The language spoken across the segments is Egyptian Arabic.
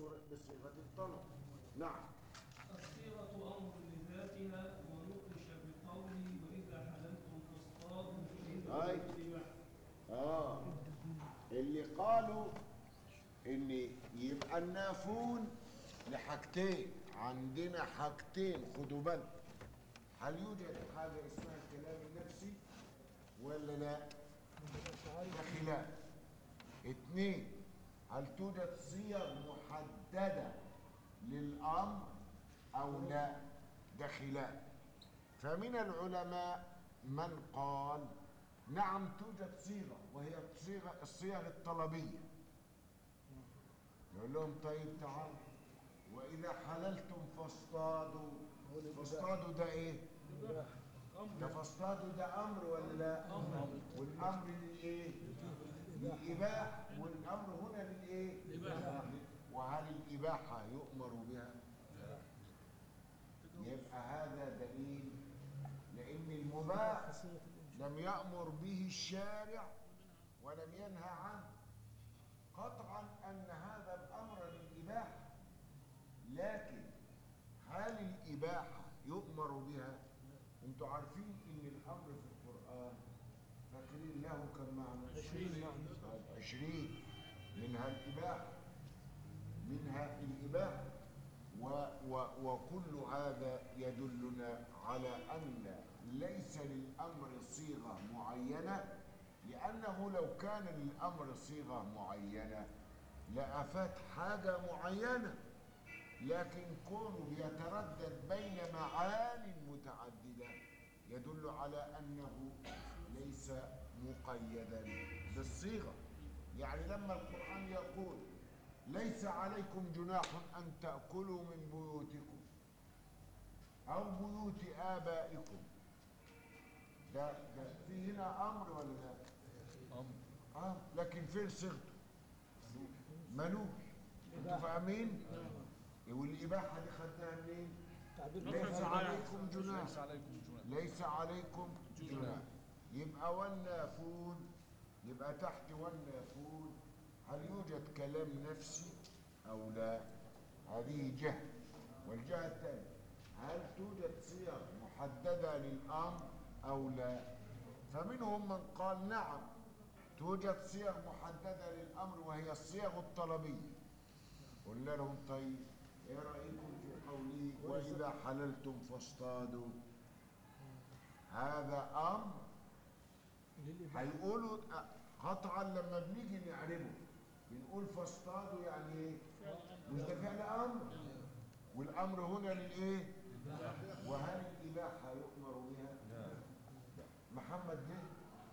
بصورة بصيغة الطلب نعم الصيغة أمر لذاتها ونقش بقوله وإذا حللتم فاصطادوا أي. اه اللي قالوا ان يبقى النافون لحاجتين عندنا حاجتين خدوا بالكم هل يوجد حاجه اسمها الكلام النفسي ولا لا ده خلاف اتنين هل توجد صيغ محدده للامر او لا ده خلاف فمن العلماء من قال نعم توجد صيغه وهي صيغه الصيغ الطلبيه يقول لهم طيب تعالوا واذا حللتم فاصطادوا فاصطادوا ده ايه ده فاصطادوا ده امر ولا لا والامر للايه للاباحه والامر هنا للايه وهل الاباحه يؤمر بها يبقى هذا دليل لان المباح لم يأمر به الشارع ولم ينهى عنه قطعا أن هذا الأمر للإباحة لكن هل الإباحة يؤمر بها انتوا عارفين ان الأمر في القرآن فاكرين له كم معنى عشرين عشرين منها الإباحة منها الإباحة و و وكل هذا يدلنا على أن ليس للأمر صيغة معينة لأنه لو كان للأمر صيغة معينة لأفات حاجة معينة لكن كونه بيتردد بين معان متعددة يدل على أنه ليس مقيدا بالصيغة يعني لما القرآن يقول ليس عليكم جناح أن تأكلوا من بيوتكم أو بيوت آبائكم ده, ده في هنا أمر ولا لا؟ أمر آه لكن فين صيغته؟ منوح انتوا فاهمين؟ والإباحة دي خدناها منين؟ ليس عليكم جناح ليس عليكم جناح ليس عليكم جناح يبقى والنافون يبقى تحت والنافون هل يوجد كلام نفسي او لا هذه جهة والجهة الثانية هل توجد صيغ محددة للأمر او لا فمنهم من قال نعم توجد صيغ محددة للأمر وهي الصيغ الطلبية قلنا لهم طيب ايه رأيكم في قوله وإذا حللتم فاصطادوا هذا أمر هيقولوا قطعا لما بنيجي نعربه بنقول فاصطادوا يعني ايه مش ده فعل امر والامر هنا للايه وهل الاباحه يؤمر بها محمد جه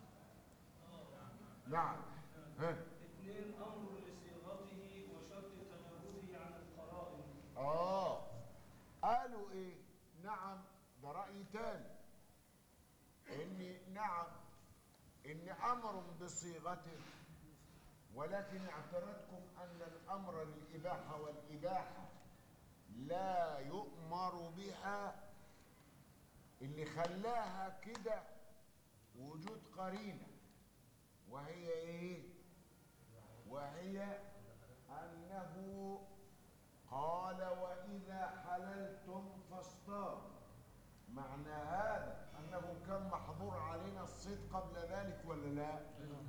نعم ها اثنين أمر لصيغته وشرط تجرده عن القرائن اه قالوا ايه نعم ده رأي تاني ان نعم ان امر بصيغته ولكن اعترضكم ان الامر للاباحه والاباحه لا يؤمر بها اللي خلاها كده وجود قرينه وهي ايه وهي انه قال وإذا حللتم فاصطادوا معنى هذا أنه كان محظور علينا الصيد قبل ذلك ولا لا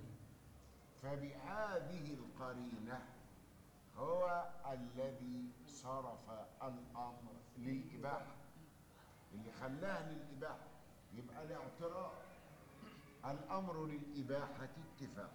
فبهذه القرينة هو الذي صرف الأمر للإباحة اللي خلاها للإباحة يبقى الاعتراف الأمر للإباحة اتفاق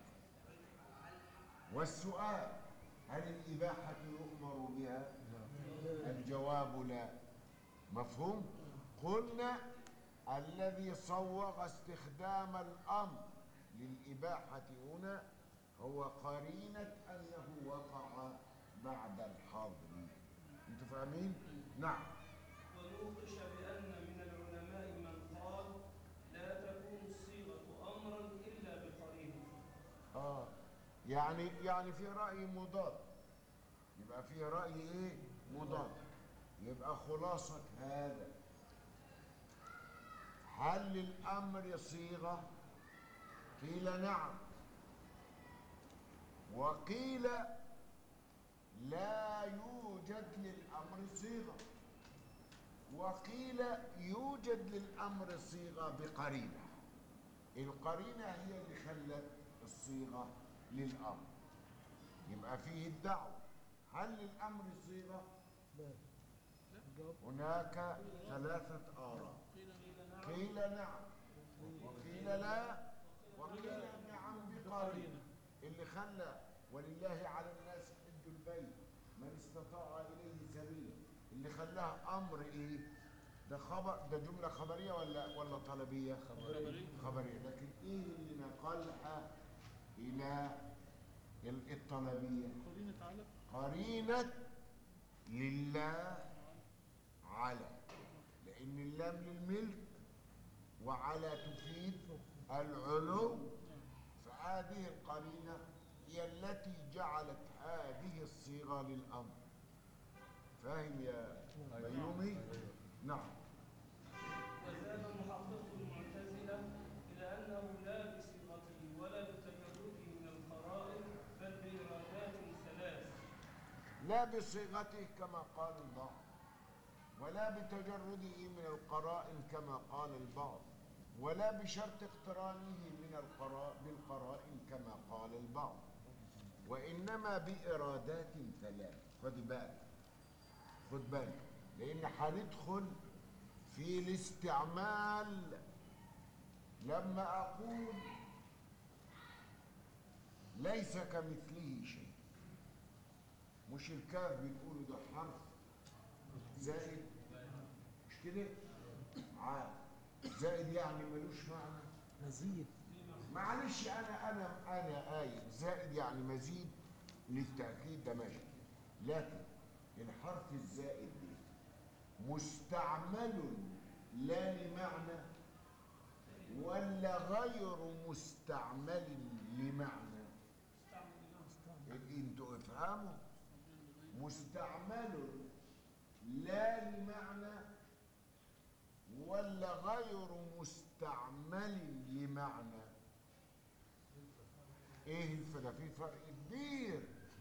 والسؤال هل الإباحة يؤمر بها الجواب لا مفهوم قلنا الذي صوغ استخدام الأمر للإباحة هنا هو قرينة أنه وقع بعد الحظر انتوا فاهمين؟ نعم ونوقش بأن من العلماء من قال لا تكون الصيغة أمرا إلا بقرينة اه يعني يعني في رأي مضاد يبقى في رأي ايه مضاد يبقى خلاصة هذا هل للأمر صيغة قيل نعم وقيل لا يوجد للأمر صيغة وقيل يوجد للأمر صيغة بقرينة القرينة هي اللي خلت الصيغة للأمر يبقى فيه الدعوة هل للأمر صيغة؟ لا الجواب هناك ثلاثة آراء قيل نعم وقيل لا وقيل نعم بقرينة اللي خلى ولله على الناس حج البيت من استطاع إليه سبيلا اللي خلاها أمر إيه؟ ده خبر ده جملة خبرية ولا ولا طلبية؟ خبرية. خبرية لكن إيه اللي نقلها إلى ال- الطلبية؟ قرينة على قرينة لله على لأن اللام للملك وعلى تفيد العلو فهذه القرينة هي التي جعلت هذه الصيغة للأمر فاهم يا بيومي؟ نعم وزاد محقق المعتزلة إلى أنه لا بصيغته ولا بتجرده من القرائن بل بإرادات ثلاث لا بصيغته كما قال البعض ولا بتجرده من القرائن كما قال البعض ولا بشرط اقترانه من القراء بالقرائن كما قال البعض وإنما بإرادات ثلاث خد بالك خد بالك لأن هندخل في الاستعمال لما أقول ليس كمثله شيء مش الكاف بنقوله ده حرف زائد مش كده عاد زائد يعني ملوش معنى مزيد معلش انا انا انا قايل زائد يعني مزيد للتاكيد ده ماشي لكن الحرف الزائد ده مستعمل لا لمعنى ولا غير مستعمل لمعنى انتوا افهموا مستعمل لا لمعنى ولا غير مستعمل لمعنى ايه الفرق في فرق كبير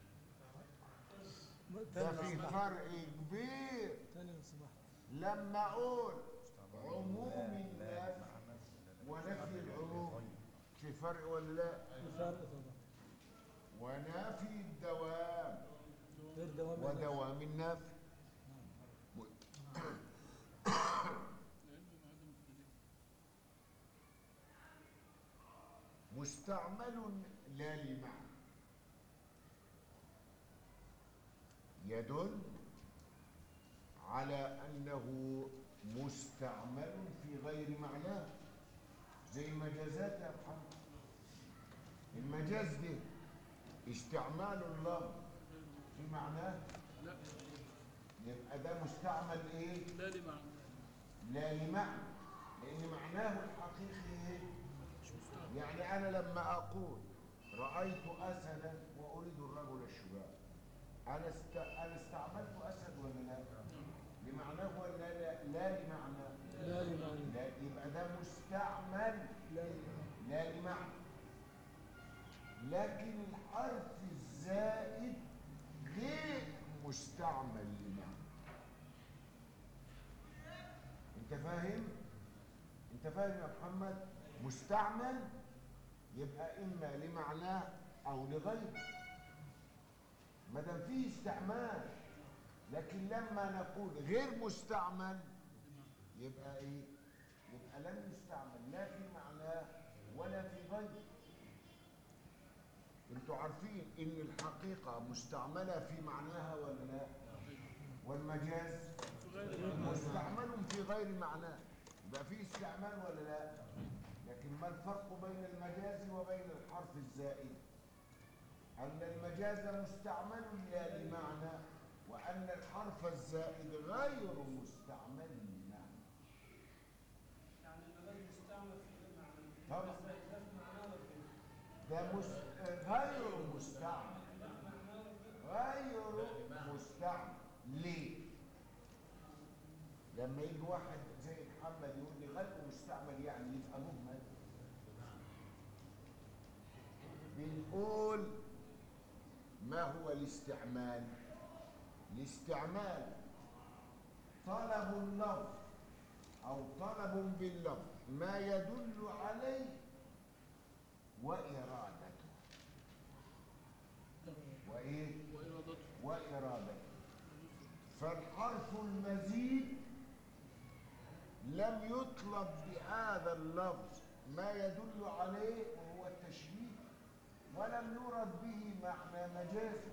ده في فرق كبير تاني لو سمحت لما اقول عموم الناس ونفي العموم في فرق ولا لا في فرق طبعا ونفي الدوام غير دوام النفس. ودوام النفي مستعمل لا لمعنى يدل على أنه مستعمل في غير معناه زي مجازات يا محمد المجاز ده استعمال اللفظ في معناه لا يبقى ده مستعمل ايه لا لمعنى لا لمعنى لان معناه الحقيقي ايه يعني انا لما اقول رايت اسدا واريد الرجل الشجاع انا است... انا استعملت اسد ولا لا لمعناه ولا لا لا لمعنى لا لمعنى لا يبقى ده مستعمل لا لمعنى لا لمعنى لكن الحرف الزائد غير مستعمل لمعنى انت فاهم انت فاهم يا محمد مستعمل يبقى اما لمعناه او لغيره ما دام فيه استعمال لكن لما نقول غير مستعمل يبقى ايه يبقى لم يستعمل لا في معناه ولا في غيره انتوا عارفين ان الحقيقه مستعمله في معناها ولا لا والمجاز مستعمل في غير معناه يبقى في استعمال ولا لا لكن ما الفرق بين المجاز وبين الحرف الزائد ان المجاز مستعمل لا لمعنى وان الحرف الزائد غير مستعمل لمعنى يعني المجاز مستعمل في غير معنى طبعا. بس ده في معناه ولا في ده مس... غير مستعمل غير مستعمل ليه؟ لما يجي واحد زي محمد يقول لي غير مستعمل يعني يبقى مهمل بنقول ما هو الاستعمال؟ الاستعمال طلب اللفظ أو طلب باللفظ ما يدل عليه وإرادته وإيه؟ وإرادته وإرادته فالحرف المزيد لم يطلب بهذا اللفظ ما يدل عليه وهو التشبيه ولم يرد به معنى مجازي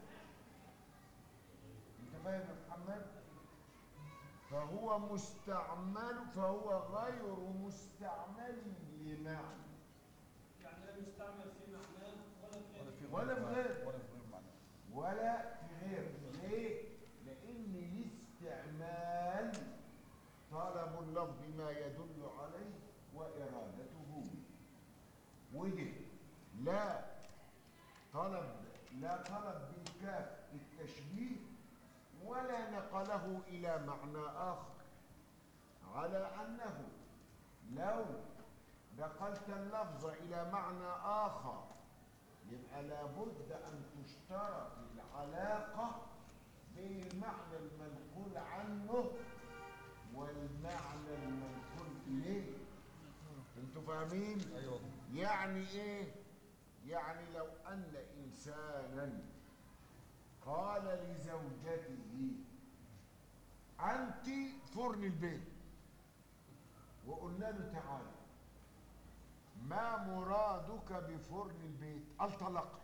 انت فاهم يا محمد فهو مستعمل فهو غير مستعمل لمعنى يعني لم يستعمل في معناه ولا في ولا في غير ولا في غير معنى ولا في غير ليه؟ لأن الاستعمال طلب اللفظ ما يدل عليه وإرادته وده لا طلب لا طلب بالكاف التشبيه ولا نقله إلى معنى آخر على أنه لو نقلت اللفظ إلى معنى آخر يبقى لابد أن تشترط العلاقة بين المعنى المنقول عنه والمعنى المنقول إليه انتوا فاهمين؟ ايوه يعني ايه؟ يعني لو أن إنسانا قال لزوجته أنت فرن البيت وقلنا له تعالى ما مرادك بفرن البيت؟ قال طلقها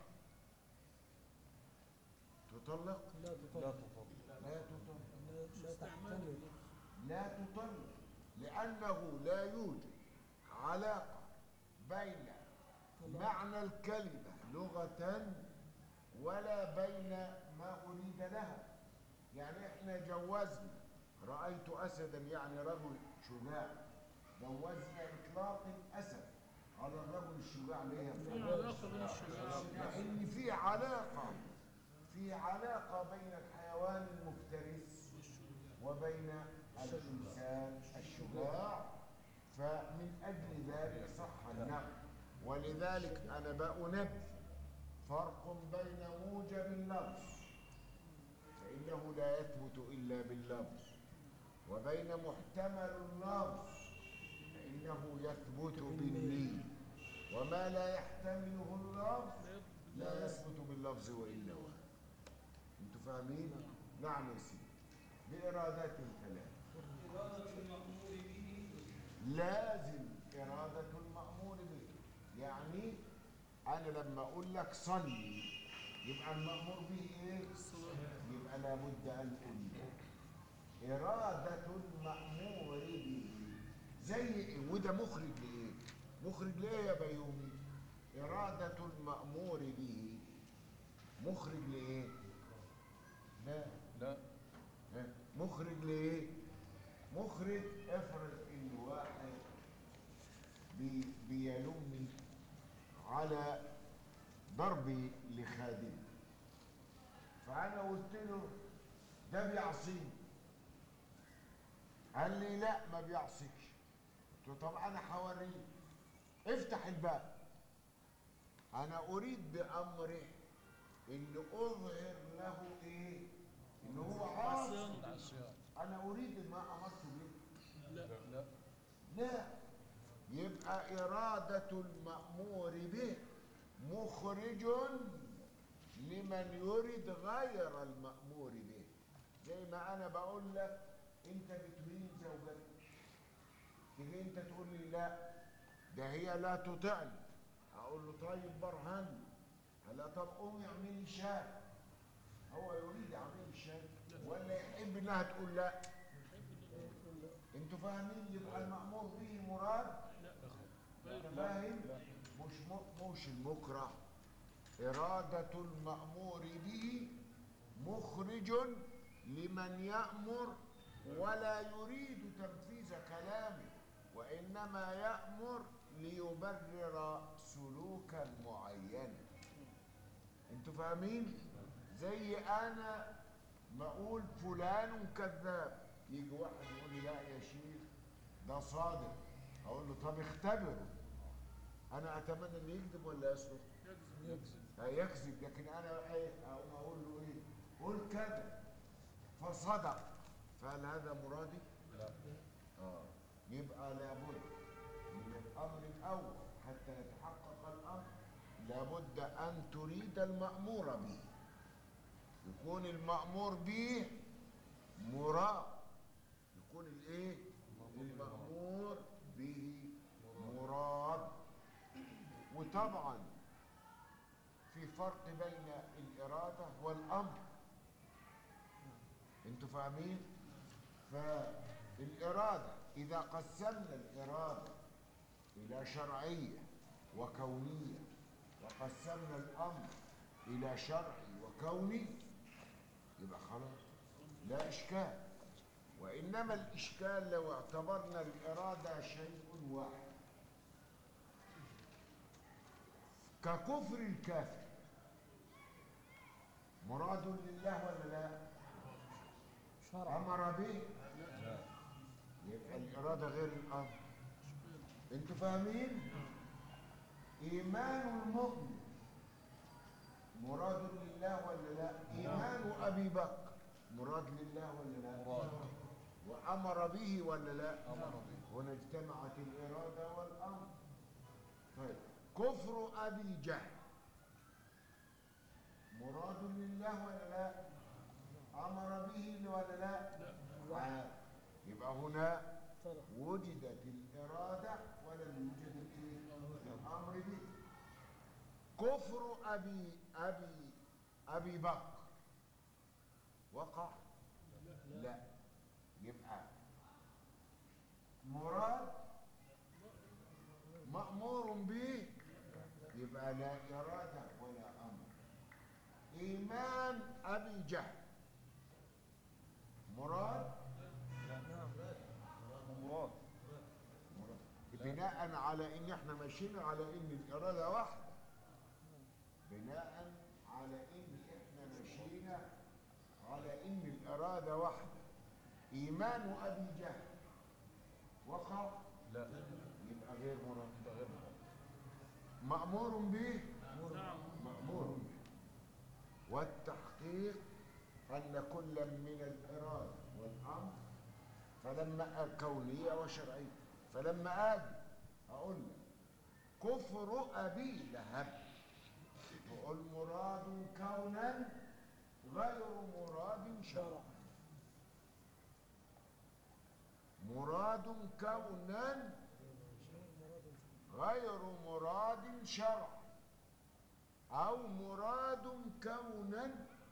تطلق؟ لا لا تطلق تطلق لا تطلق لا لا تحتمل لا تطلق لأنه لا يوجد علاقة بين معنى الكلمة لغة ولا بين ما أريد لها يعني احنا جوزنا رأيت أسدا يعني رجل شجاع جوزنا إطلاق الأسد على الرجل الشجاع ليه في علاقة بين الشجاعة لأن في علاقة في علاقة بين الحيوان المفترس وبين الإنسان الشجاع فمن أجل ذلك صح النقل ولذلك أنا بأنبه فرق بين موجب اللفظ فإنه لا يثبت إلا باللفظ وبين محتمل اللفظ فإنه يثبت بالنية وما لا يحتمله اللفظ لا يثبت باللفظ وإلا هو انتوا فاهمين؟ نعم يا سيدي بإرادات ثلاث إرادة المأمور به لازم إرادة المأمور به يعني أنا لما أقول لك صلي يبقى المأمور به إيه؟ يبقى لابد أن أقول إرادة المأمور به زي إيه؟ وده مخرج لإيه؟ مخرج لإيه يا بيومي؟ إرادة المأمور به مخرج لإيه؟ لا لا ها؟ مخرج لإيه؟ مخرج افرض إن واحد بي بيلومني على ضربي لخادم فأنا قلت له ده بيعصيني قال لي لا ما بيعصيكش قلت له طب أنا هوريك افتح الباب أنا أريد بأمره إن أظهر له إيه؟ إن هو عاصي العصيان أنا أريد ما أمرت به لا لا لا يبقى إرادة المأمور به مخرج لمن يريد غير المأمور به زي ما أنا بقول لك أنت بتهين زوجتك تيجي أنت تقول لي لا ده هي لا تطعني أقول له طيب برهن هلا طب قومي اعملي شاي هو يريد يعمل شاي ولا يحب انها تقول لا انتوا فاهمين يبقى المأمور به مراد فاهم مش م- مش المكره إرادة المأمور به مخرج لمن يأمر ولا يريد تنفيذ كلامه وإنما يأمر ليبرر سلوكا معينا انتوا فاهمين زي انا ما اقول فلان كذاب يجي واحد يقول لي لا يا شيخ ده صادق اقول له طب اختبره انا اتمنى ان يكذب ولا يصدق يكذب لا يكذب لكن انا ايه اقوم اقول له ايه قول كذا فصدق فهل هذا مرادي؟ لا آه. يبقى لابد من الأمر الأول حتى يتحقق الأمر لابد أن تريد المأمور به يكون المأمور به مراد يكون الإيه؟ المأمور به مراد وطبعا في فرق بين الإرادة والأمر انتوا فاهمين؟ فالإرادة إذا قسمنا الإرادة إلى شرعية وكونية وقسمنا الأمر إلى شرعي وكوني يبقى خلاص لا إشكال وإنما الإشكال لو اعتبرنا الإرادة شيء واحد ككفر الكافر مراد لله ولا لا؟ شرع أمر به يبقى الإرادة غير الأمر أنتوا فاهمين؟ إيمان المؤمن مراد لله ولا لا؟ إيمان أبي بكر مراد لله ولا لا؟ مراد وأمر به ولا لا؟ أمر به هنا اجتمعت الإرادة والأمر طيب كفر أبي جهل مراد لله ولا لا؟ أمر به ولا لا؟ لا يبقى هنا فرق وجدت الإرادة ولم يوجد الإيه؟ الأمر به كفر أبي أبي أبي بكر وقع لا يبقى مراد مأمور به يبقى لا إرادة ولا أمر إيمان أبي جهل مراد نعم مراد مراد. بناء على ان احنا ماشيين على ان الاراده واحده بناء على ان احنا ماشيين على ان الاراده واحده ايمان ابي جهل وقع لا يبقى غير مراد ده غير مراد مامور به نعم مامور به والتحقيق ان كل من الاراده والامر فلما كونيه وشرعيه فلما اجي اقول لك كفر ابي لهب تقول مراد كونا غير مراد شرعا مراد كونا غير مراد شرعا او مراد كونا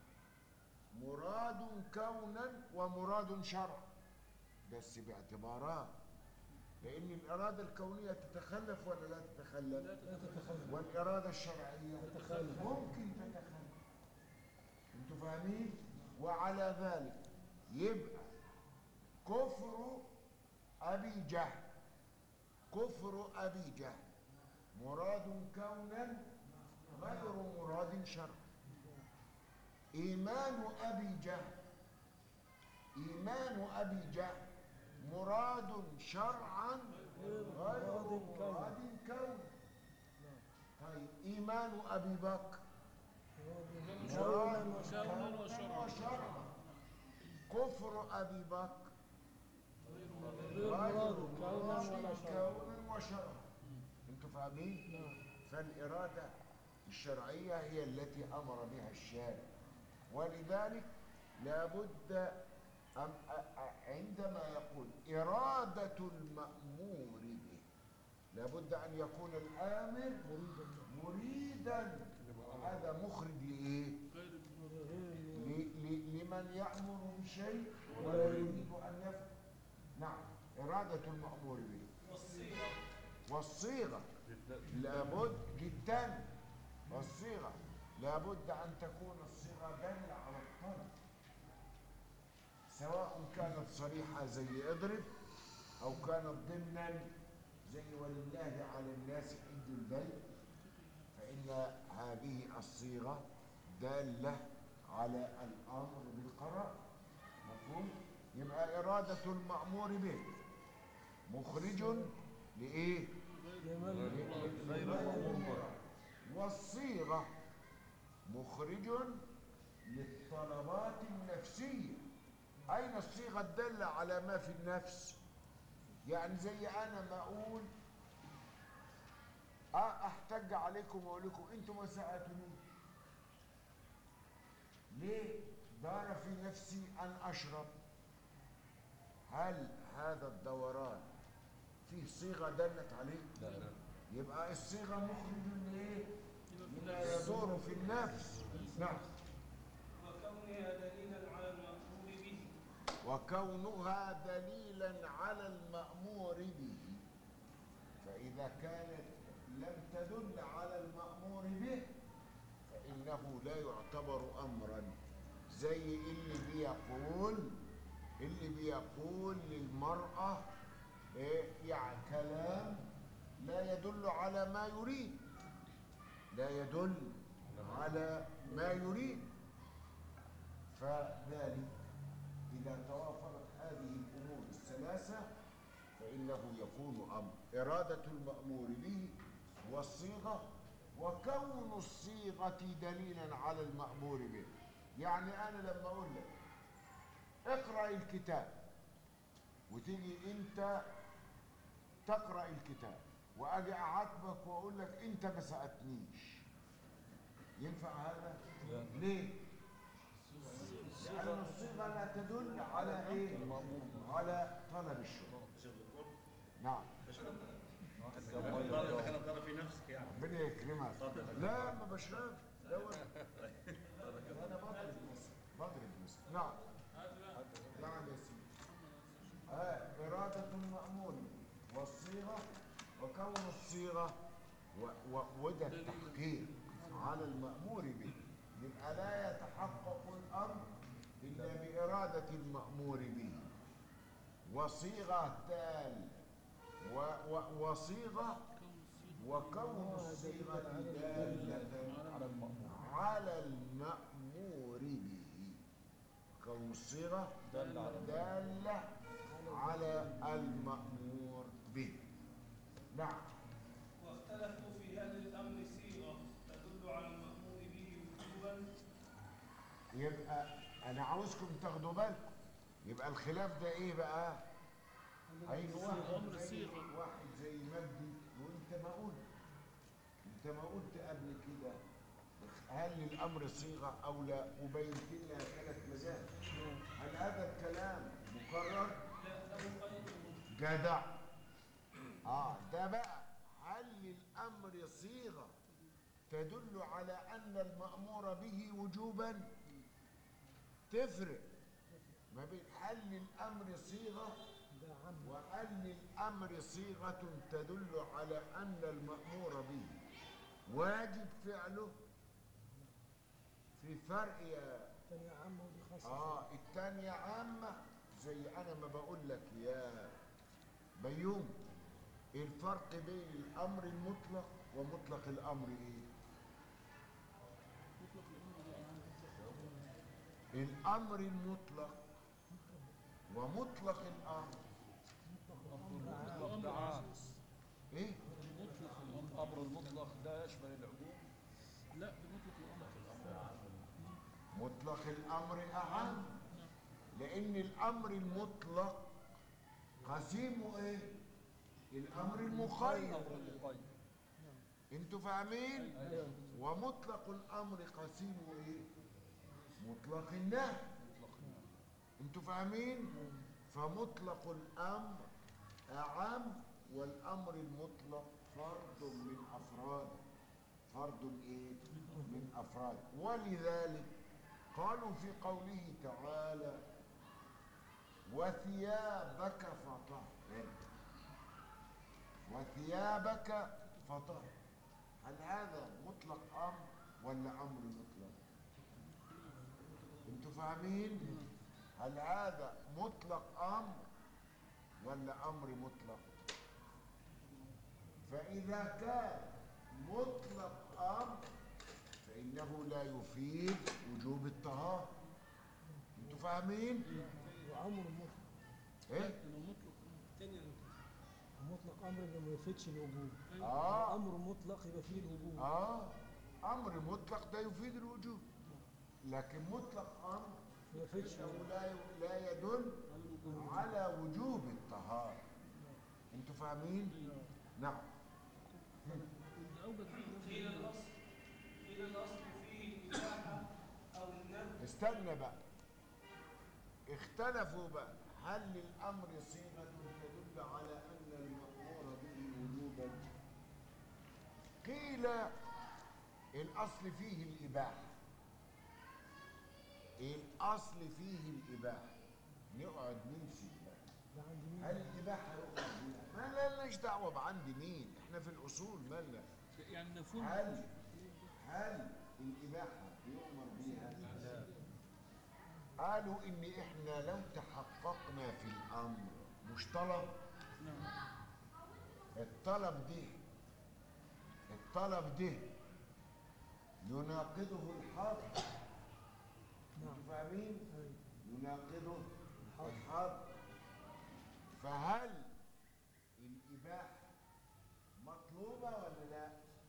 مراد كونا ومراد شرعا بس باعتبارات لان الاراده الكونيه تتخلف ولا لا تتخلف لا تتخلف والاراده الشرعيه تتخلف. ممكن تتخلف انتوا فاهمين وعلى ذلك يبقى كفر ابي جهل كفر ابي جهل مراد كونا غير مراد شرعا ايمان ابي جهل ايمان ابي جهل مراد شرعا غير مراد كونا طيب ايمان ابي بكر كونا كونا وشرعا وشرعا. كفر ابي بكر غير مراد كونا ولا شرعا كونا وشرعا انتوا فاهمين نعم فالاراده الشرعيه هي التي امر بها الشارع ولذلك لابد أم أ- أ- عندما يقول اراده المامور به لابد ان يكون الامر مريدا هذا مخرج لايه غير ل- ل- لمن يأمر بشيء ولا يريد أن يفعل نعم إرادة المأمور به والصيغة والصيغة لابد جدا والصيغة لابد أن تكون الصيغة دالة على الطلب سواء كانت صريحة زي اضرب أو كانت ضمنا زي ولله على الناس حج البيت فإن هذه الصيغة دالة على الأمر بالقرار مفهوم؟ يبقى إرادة المأمور به مخرج لإيه؟ لمن غير المأمور والصيغة مخرج للطلبات النفسية أين الصيغة الدالة على ما في النفس يعني زي أنا ما أقول أ- أحتج عليكم وأقول لكم أنتم ما سألتونيش ليه دار في نفسي أن أشرب هل هذا الدوران فيه صيغة دلت عليه لا لا يبقى الصيغة مخرج لإيه لما يدور في النفس نعم وكونها دليلا على المأمور به وكونها دليلا على المأمور به فإذا كانت لم تدل على المأمور به فإنه لا يعتبر أمرا زي اللي بيقول اللي بيقول للمرأة إيه يعني كلام لا يدل على ما يريد لا يدل على ما يريد فذلك إذا توافرت هذه الأمور الثلاثة فإنه يكون أمر إرادة المأمور به والصيغة وكون الصيغة دليلا على المأمور به يعني أنا لما أقول لك اقرأ الكتاب وتيجي أنت تقرأ الكتاب وأجي أعاتبك وأقول لك أنت ما سألتنيش ينفع هذا؟ لا. ليه؟ لأن الصيغة لا تدل على إيه؟ على طلب الشغل نعم واحد جاب ميه وجاوب. كانت ترى في نفسك يعني ربنا يكرمك لا ما بشربش لا ولا انا بضرب مثل بضرب مثل نعم نعم يا سيدي آه إرادة المأمور والصيغة وكون الصيغة و و وده التحقيق على المأمور به يبقى لا يتحقق الأمر إلا بإرادة المأمور به وصيغة تال و و وصيغة وكون الصيغة دالة على المأمور على المأمور به كون الصيغة دل على المأمور. دالة على المأمور به نعم واختلفوا في هل الأمر صيغة تدل على المأمور به وجوبا يبقى أنا عاوزكم تاخدوا بالكم يبقى الخلاف ده إيه بقى؟ هيجي واحد أمر زي صيغة. واحد زي مجدي وأنت ما قلت أنت ما قلت قبل كده هل الأمر صيغة أو لا وبينت لنا ثلاث مذاهب هل هذا الكلام مكرر؟ لا له قيد جدع اه ده بقى هل الامر صيغه تدل على ان المامور به وجوبا تفرق ما بين هل الامر صيغه ده عم وهل الامر صيغه تدل على ان المامور به واجب فعله في فرق يا تاني عم ودي خاصة اه التانية عامة زي انا ما بقول لك يا بيوم الفرق بين الامر المطلق ومطلق الامر ايه الامر المطلق ومطلق الامر المطلق ده عام ايه الأمر المطلق ده يشمل العموم لا بمطلق الأمر مطلق الامر اعم لان الامر المطلق قسيمه ايه الامر المخير الأمر المقيد انتوا فاهمين أيوة. ومطلق الامر قسيمه ايه مطلق النهي انتوا فاهمين فمطلق الامر اعم والامر المطلق فرد من افراد فرد ايه من افراد ولذلك قالوا في قوله تعالى وثيابك فطهر وثيابك فطهر هل هذا مطلق امر ولا امر مطلق انتوا فاهمين هل هذا مطلق امر ولا امر مطلق فاذا كان مطلق امر فانه لا يفيد وجوب الطهاره انتوا فاهمين وأمر مطلق ايه لو مطلق مطلق أمر اللي ما يفيدش الوجوب اه أمر مطلق يبقى فيه الوجوب اه امر مطلق ده يفيد الوجوب لكن مطلق امر ما فيتش فإنه لا لا يدل على وجوب الطهارة انتوا فاهمين؟ نعم اللي اوجد فيه قيل الأصل قيل الأصل فيه الإباحة أو الندب استنى بقى اختلفوا بقى هل للأمر صيغة تدل على أن المأمور به وجوبا قيل الأصل فيه الإباحة الأصل فيه الإباحة نقعد نمسك بقى ده عند مين هل الإباحة يؤمر بها؟ ما لناش دعوة بعند مين احنا في الأصول مالنا يعني مفهوم هل هل الإباحة يؤمر بها؟ قالوا إن إحنا لو تحققنا في الأمر مش طلب نعم الطلب ده الطلب ده يناقضه الحظ نعم انتوا فاهمين؟ أيوة. يناقضه الحظ فهل الإباحة مطلوبة ولا لا؟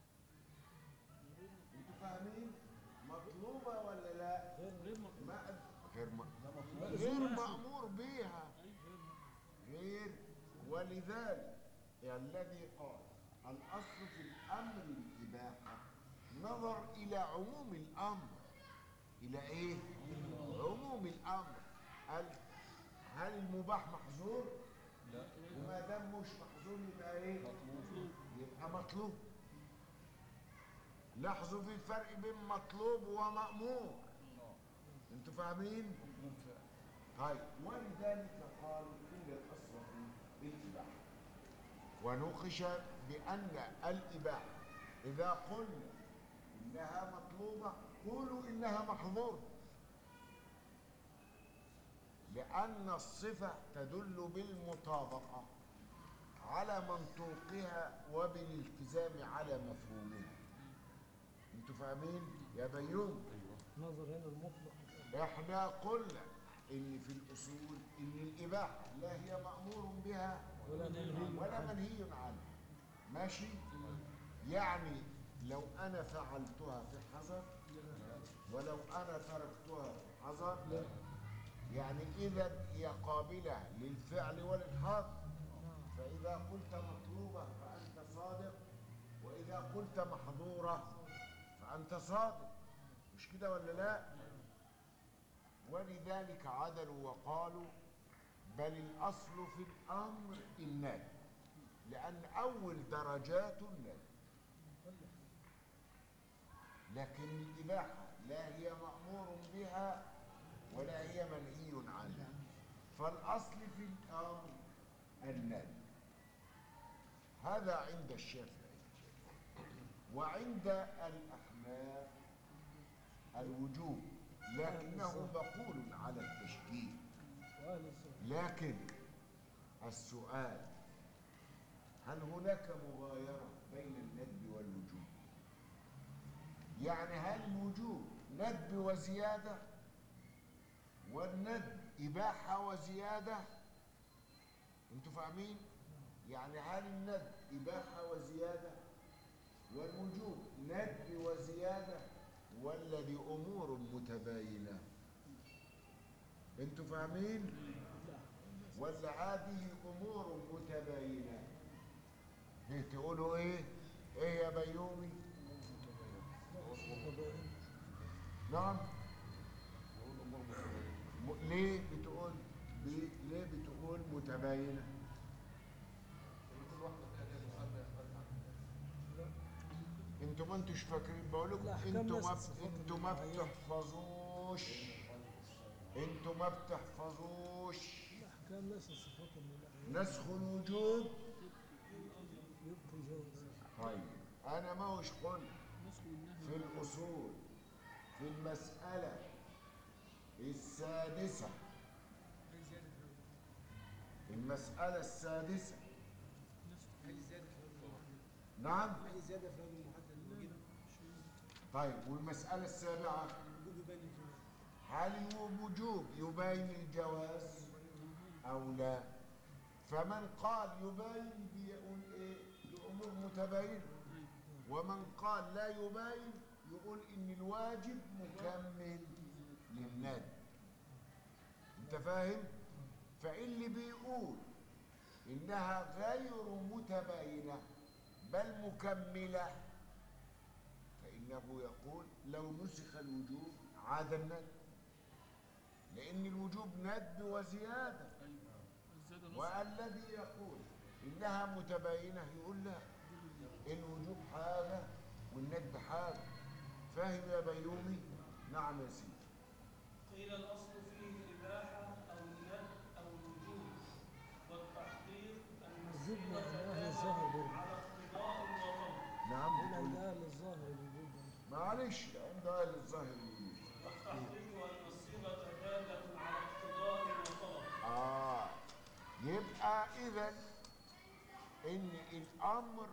انتوا فاهمين؟ مطلوبة ولا لا؟ غير غير مطلوب ما غير ما لا، غير مطلوب. مأمور بها أي غير مطلوب. غير ولذلك الذي قال الأصل في الأمر الإباحة نظر إلى عموم الأمر إلى إيه؟ عموم الأمر هل هل المباح محظور؟ لا وما دام مش محظور يبقى إيه؟ مطلوب يبقى مطلوب لاحظوا في فرق بين مطلوب ومأمور انتوا فاهمين؟ مطلوب فعلا طيب ولذلك قالوا ان الاصل في الاباحه ونوقش بان الاباحه اذا قلنا انها مطلوبه قولوا انها محظوره لان الصفه تدل بالمطابقه على منطوقها وبالالتزام على مفهومها انتوا فاهمين يا بيوم نظر هنا المطلق احنا قلنا ان في الاصول ان الاباحه لا هي مامور بها ولا منهي ولا عنه. منهي عنها ماشي يعني لو انا فعلتها في حذر ولو انا تركتها في حذر يعني اذا هي قابله للفعل وللحظ فاذا قلت مطلوبه فانت صادق واذا قلت محظوره فانت صادق مش كده ولا لا ولذلك عدلوا وقالوا بل الأصل في الأمر الندب لأن أول درجات الندب لكن الإباحة لا هي مأمور بها ولا هي منهي عنها فالأصل في الأمر الندب هذا عند الشافعي وعند الأحناف الوجوب لكنه مقول على التشكيل وأهل الصلاة لكن السؤال هل هناك مغايرة بين الندب والوجوب يعني هل الوجوب ندب وزيادة والندب إباحة وزيادة انتوا فاهمين يعني هل الندب إباحة وزيادة والوجوب ندب وزيادة ولا دي أمور متباينة انتوا فاهمين ولا هذه امور متباينه ليه تقولوا ايه ايه يا بيومي متباين. نعم نقول امور متباينه م- ليه بتقول ليه, ليه بتقول متباينه كل واحده فيها كذا حاجه يختلف عنها انتوا ما انتوش فاكرين بقول لكم الأحكام انتوا ما ليست صفات انتوا ما معينة. بتحفظوش انتوا ما بتحفظوش الأحكام ليست صفات من الأحيان نسخ الوجوب يبقي جواز طيب انا ما هوش قلت نسخ النهي في الأصول في المسألة السادسة المسألة السادسة نعم أي زيادة في هذا المحدد موجودة طيب والمسألة السابعة وجود يبين الجواز هل الوجوب يبين الجواز أو لا فمن قال يبين بيقول إيه لأمور متباينة ومن قال لا يبين يقول إن الواجب مكمل للندب انت فاهم فاللي بيقول انها غير متباينه بل مكمله فانه يقول لو نسخ الوجوب عاد الند لان الوجوب ند وزياده ايوه الزياده نص والذي يقول انها متباينه يقول لا الوجوب حاجه والند حاجه فاهم يا بيومي نعم يا سيدي قيل الأصل فيه الإباحة أو الند أو الوجوب والتحقيق أن الوجوب الصيغة معناه دالة الظاهر برضه. على اقتضاء وطلب نعم هنا بتقول الآن الظاهر الوجود برضه. معلش عند اهل الظاهر الوجود والتحقيق أن الصيغة دالة على اقتضاء وطلب اه يبقى اذا ان الامر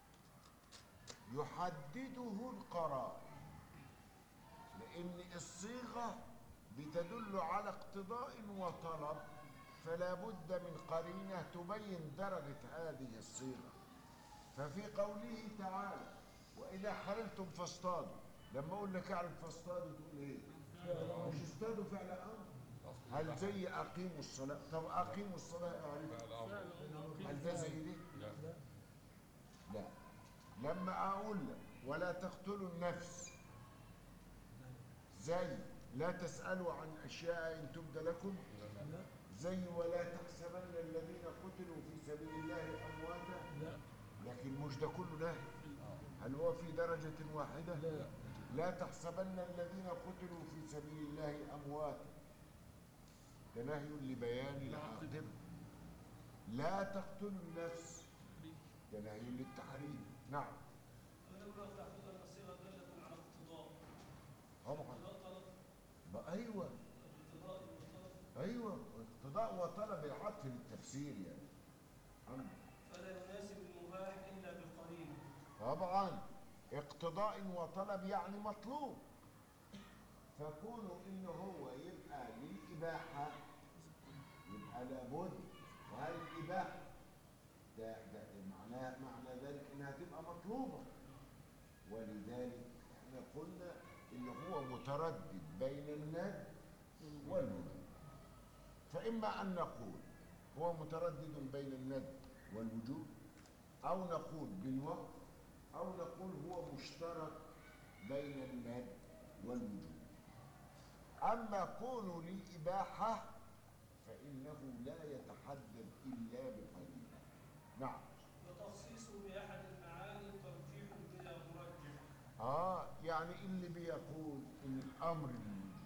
يحدده القرار لان الصيغه بتدل على اقتضاء وطلب فلا بد من قرينه تبين درجه هذه الصيغه ففي قوله تعالى واذا حللتم فاصطادوا لما اقول لك اعرف فاصطادوا تقول ايه مش اصطادوا فعل امر هل زي اقيموا الصلاه طب اقيموا الصلاه اعرف هل ده زي دي لا لا لما اقول لك ولا تقتلوا النفس زي لا تسالوا عن اشياء ان تبد لكم لا زي ولا تحسبن الذين قتلوا في سبيل الله امواتا لا لكن مش ده كله ده هل هو في درجة واحدة؟ لا. لا تحسبن الذين قتلوا في سبيل الله أمواتا ده نهي لبيان العاقبة لا تقتلوا النفس ده نهي للتحريم نعم ونقول والتحقيق أن الصيغة دالة على اقتضاء طبعا اقتضاء طلب ما أيوه اقتضاء وطلب أيوه اقتضاء وطلب العطف للتفسير يعني أما فلا يناسب المباح إلا بقرينة طبعا اقتضاء وطلب يعني مطلوب فكونه ان هو يبقى للاباحه يبقى لابد وهل الاباحه ده ده معناه معنى ذلك انها تبقى مطلوبه ولذلك احنا قلنا ان هو متردد بين الند والوجوب فاما ان نقول هو متردد بين الند والوجوب او نقول بالوقت أو نقول هو مشترك بين الند والوجوب أما كونه للإباحة فإنه لا يتحدد إلا بقرينة نعم وتخصيصه بأحد المعاني ترجيح بلا مرجح آه يعني اللي بيقول إن الأمر للوجوب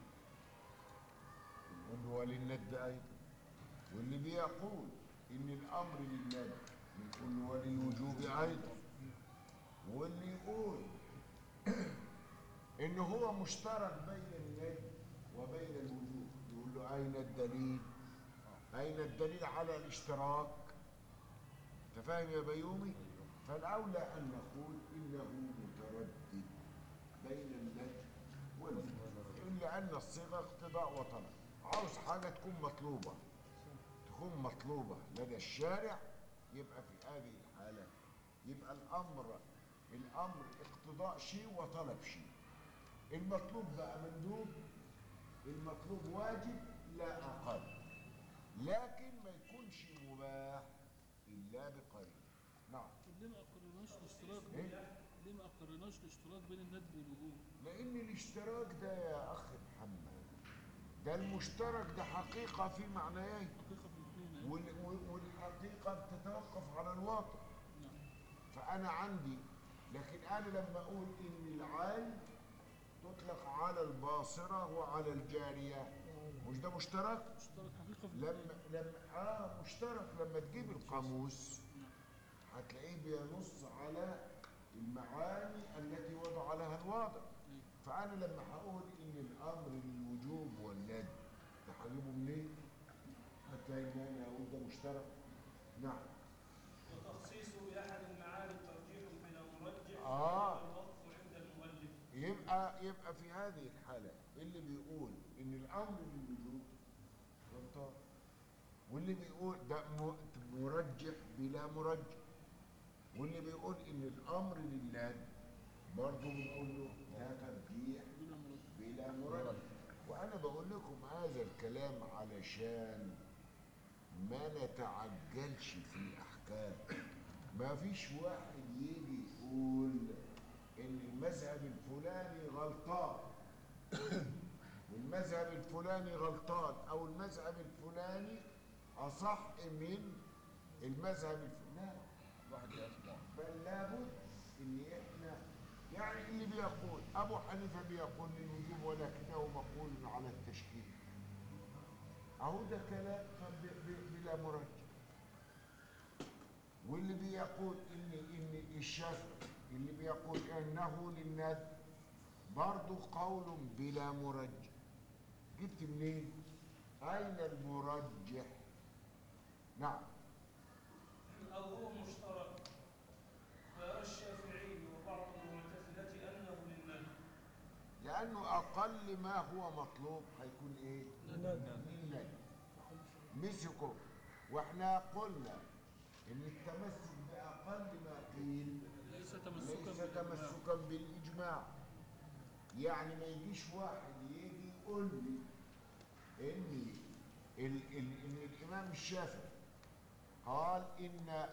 نقول هو للند أيضا واللي بيقول إن الأمر للند نقول هو للوجوب أيضا واللي يقول ان هو مشترك بين الند وبين الوجوب يقول له اين الدليل اين الدليل على الاشتراك انت فاهم يا بيومي فالاولى ان نقول انه متردد بين الند والوجوب الا ان الصيغه اقتضاء وطلب عاوز حاجه تكون مطلوبه تكون مطلوبه لدى الشارع يبقى في هذه الحاله يبقى الامر الامر اقتضاء شيء وطلب شيء المطلوب بقى مندوب المطلوب واجب لا اقل لكن ما يكونش مباح الا بقرينه نعم طب ليه ما اقرناش الاشتراك إيه؟ بين ليه ما اقرناش الاشتراك بين الند والوجوب؟ لان الاشتراك ده يا اخ محمد ده المشترك ده حقيقه في معنيين حقيقه في الاثنين وال- وال- والحقيقه بتتوقف على الواقع نعم فأنا عندي لكن أنا لما أقول إن العين تطلق على الباصرة وعلى الجارية مش ده مشترك؟ اشتراك حقيقه في لما الاثنين لما آه مشترك لما تجيب القاموس هتلاقيه بينص على المعاني التي وضع لها الواضع فأنا لما هقول إن الأمر للوجوب والند ده هجيبه منين؟ هتلاقي إن أنا أقول ده مشترك نعم وتخصيصه بأحد المعاني ترجيح بلا مرجح آه. الوقف عند المؤلف يبقى يبقى في هذه الحالة اللي بيقول إن الأمر للوجوب غلطان واللي بيقول ده م- مرجح بلا مرجح واللي بيقول إن الأمر لله برضه بنقول له ده ترجيح بلا مرجح بلا مرجح أنا بقول لكم هذا الكلام علشان ما نتعجلش في الأحكام ما فيش واحد يجي يقول إن المذهب الفلاني غلطان والمذهب الفلاني غلطان أو المذهب الفلاني أصح من المذهب الفلاني واحد يسمع بل لابد ان احنا يعني اللي بيقول ابو حنيفه بيقول للوجوب ولكنه مقول على التشكيل اهو ده كلام ب- ب- بلا مرجح واللي بيقول ان ان الشافعي اللي بيقول انه للندب برضه قول بلا مرجح جبت منين اين المرجح نعم أو هو مشترك فيرى الشافعي وبعض المعتزلة أنه للندب لانه اقل ما هو مطلوب هيكون ايه للندب مسكوا واحنا قلنا ان التمسك باقل ما قيل ليس ليس تمسكا بالإجماع. تمسكا بالاجماع يعني ما يجيش واحد يجي يقول لي ان ال ال ان الامام الشافعي قال ان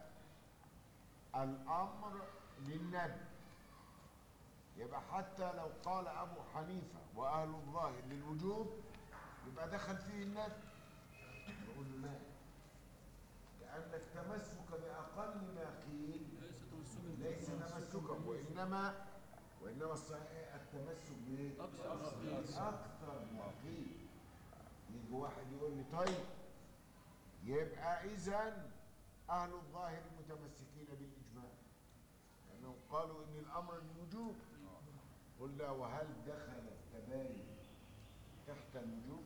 الامر للندب يبقى حتى لو قال ابو حنيفه واهل الظاهر للوجوب يبقى دخل فيه الندب نقول له لا لانك تمسك باقل ما قيل ليس تمسكا ليس تمسكا وانما وانما الصحيح التمسك بايه؟ أكثر ما قيل. اكثر ما قيل يجي واحد يقول لي طيب يبقى اذا اهل الظاهر متمسكين بالاجماع لانهم قالوا ان الامر للوجوب قلنا وهل دخل التباين تحت الوجوب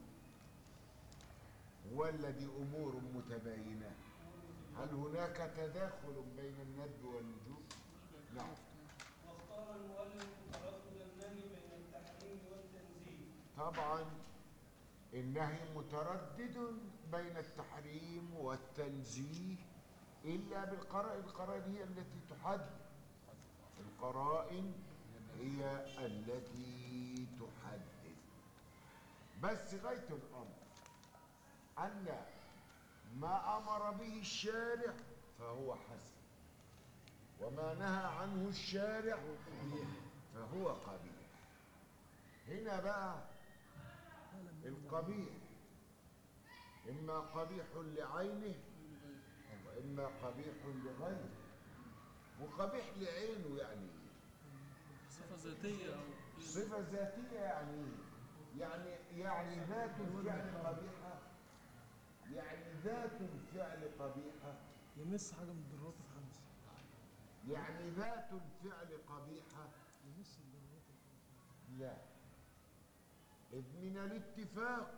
ولا دي امور متباينه هل هناك تداخل بين الندب والوجوب نعم واختار المؤلف تردد النهي بين التحريم والتنزيل طبعا النهي متردد بين التحريم والتنزيه إلا بالقرائن القرائن هي التي تحدد القرائن هي التي تحدد بس غاية الأمر أن ما أمر به الشارع فهو حسن وما نهى عنه الشارع فهو قبيح هنا بقى القبيح إما قبيح لعينه وإما قبيح لغيره وقبيح لعينه يعني إيه؟ صفة ذاتية أو صفة ذاتية يعني إيه؟ يعني يعني ذات الفعل قبيحة يعني ذات الفعل قبيحة يمس حاجه من ضرورات الخمس يعني ذات الفعل قبيحة يمس الضرورات الخمس لا إذ من الاتفاق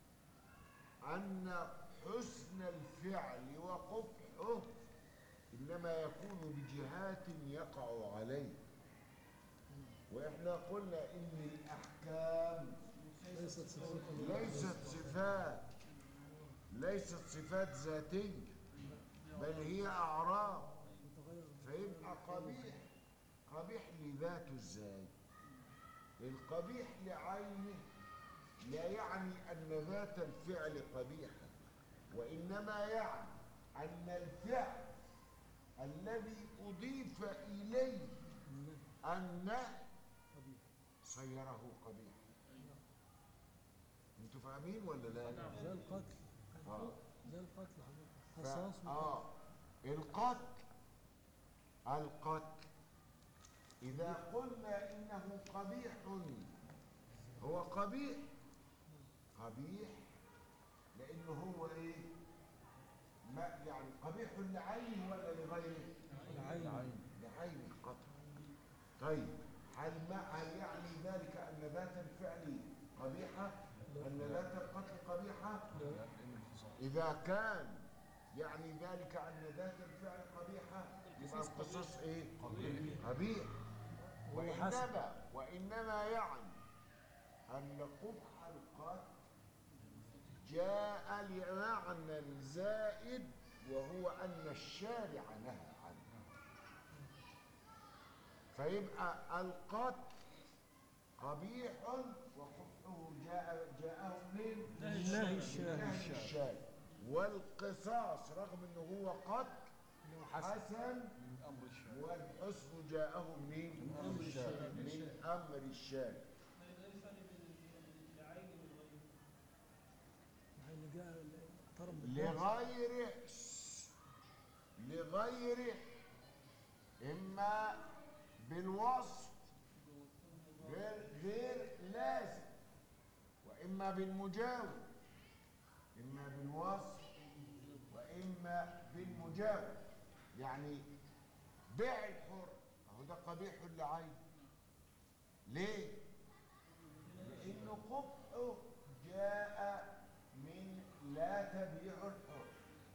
أن حسن الفعل وقبحه إنما يكون بجهات يقع عليه وإحنا قلنا إن الأحكام ليست صفات ليست صفات ليست صفات ذاتية بل هي أعراض متغير فيبقى قبيح قبيح لذاته ازاي القبيح لعينه لا يعني ان ذات الفعل قبيحه وانما يعني ان الفعل الذي اضيف اليه النهي قبيح صيره قبيحا انتوا فاهمين ولا لا زي القتل آه. زي القتل ف... حضرتك قصاص وقتل. آه القتل القتل إذا قلنا إنه قبيح هو قبيح قبيح لأنه هو إيه؟ ما يعني قبيح لعينه ولا لغيره؟ العين لعين القتل طيب هل ما هل يعني ذلك أن ذات الفعل قبيحة؟ أن ذات القتل قبيحة؟ إذا كان يعني ذلك أن ذات الفعل قبيحة يبقى القصاص إيه؟ قبيح وإنما وإنما يعني أن قبح القتل جاء لمعنى زائد وهو أن الشارع نهى عنه فيبقى القتل قبيح وقبحه جاء جاءه منين؟ نهي نهي الشارع. الشارع. نهي الشارع والقصاص رغم انه هو قتل حسن من امر الشارع والحسن جاءه منين؟ من أمر الشارع. من امر الشارع ما الفرق بين العين والغيب؟ يعني جاء اقترب بالناس. لغير لغير اما بالوصف غير غير لازم واما بالمجاور اما بالوصف واما بالمجاور يعني بيع الحر اهو ده قبيح لعين ليه لانه قبحه جاء من لا تبيع الحر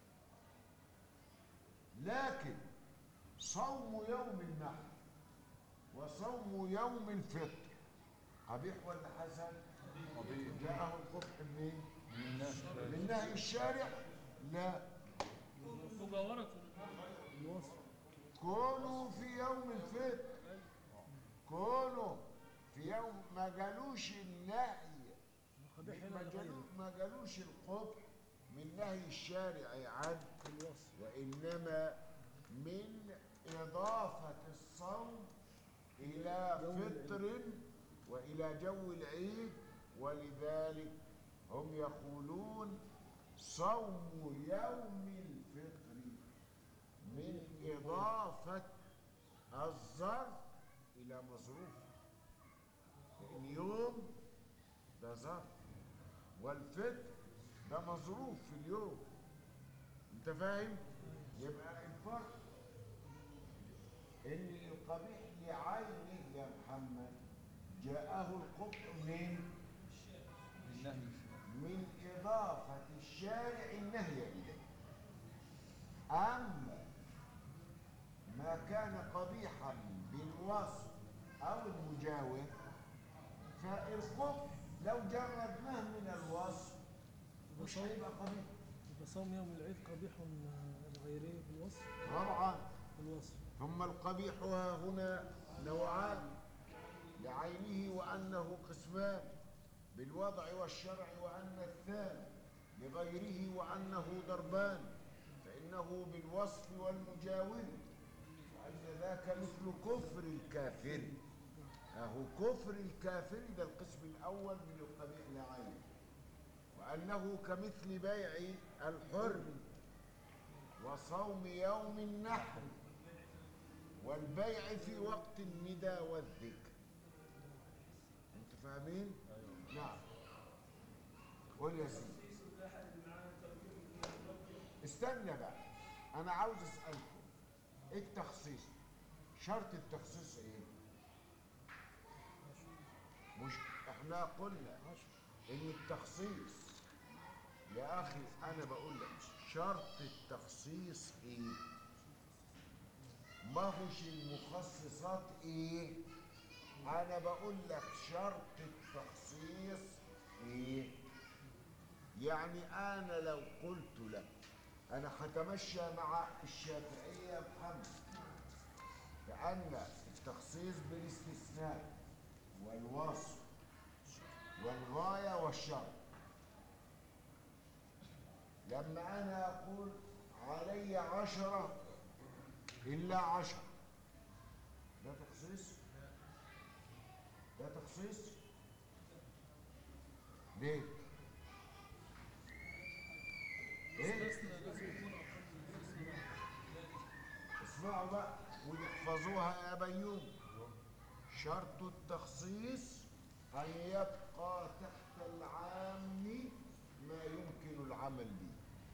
لكن صوم يوم النحر وصوم يوم الفطر قبيح ولا حسن قبيح. جاءه القبح منين من الناس من نهي الشارع لا مجاورة الوصف كونوا في يوم الفطر كونوا في يوم ما قالوش النهي قبيح ما هنا قالوا- لغيره ما قالوش القبح من نهي الشارع عن الوصف وإنما من إضافة الصوم إلى يوم فطر وإلى جو العيد ولذلك هم يقولون صوم يوم الفطر من إضافة الظرف إلى مصروف لأن يوم ده ظرف والفطر ده مظروف في اليوم انت فاهم يبقى الفرق ان القبيح لعينه يا محمد جاءه القبح منين من نهي الشارع من اضافه الشارع النهي اليه اما ما كان قبيحا بالوصف او المجاور فالقبح لو جردناه من الوصف مش هيبقى قبيح يبقى صوم يوم العيد قبيح آه، غيره بالوصف طبعا بالوصف ثم القبيح ها هنا نوعان لعينه وأنه قسمان بالوضع والشرع وأن الثاني لغيره وأنه ضربان فإنه بالوصف والمجاور وأن ذاك مثل كفر الكافر أهو كفر الكافر ده القسم الأول من القبيح لعينه وأنه كمثل بيع الحر وصوم يوم النحر والبيع في وقت الندى والذكر انتوا فاهمين نعم قول يا سيدي تخصيص الأحد مع ترجمة من الرب استنى بقى انا عاوز اسالكم ايه التخصيص شرط التخصيص ايه مش احنا قلنا ان التخصيص يا اخي انا بقول لك شرط التخصيص ايه ما هوش المخصصات ايه انا بقول لك شرط التخصيص ايه يعني انا لو قلت لك انا هتمشى مع الشافعيه يا محمد بان التخصيص بالاستثناء والوصف والغايه والشرط لما انا اقول علي عشره الا عشره ده تخصيص ده تخصيص ليه ايه استثنى لازم يكون أقل من الاستثناء اسمعوا بقى ويحفظوها يا بيوم شرط التخصيص أن يبقى تحت العام ما يمكن العمل به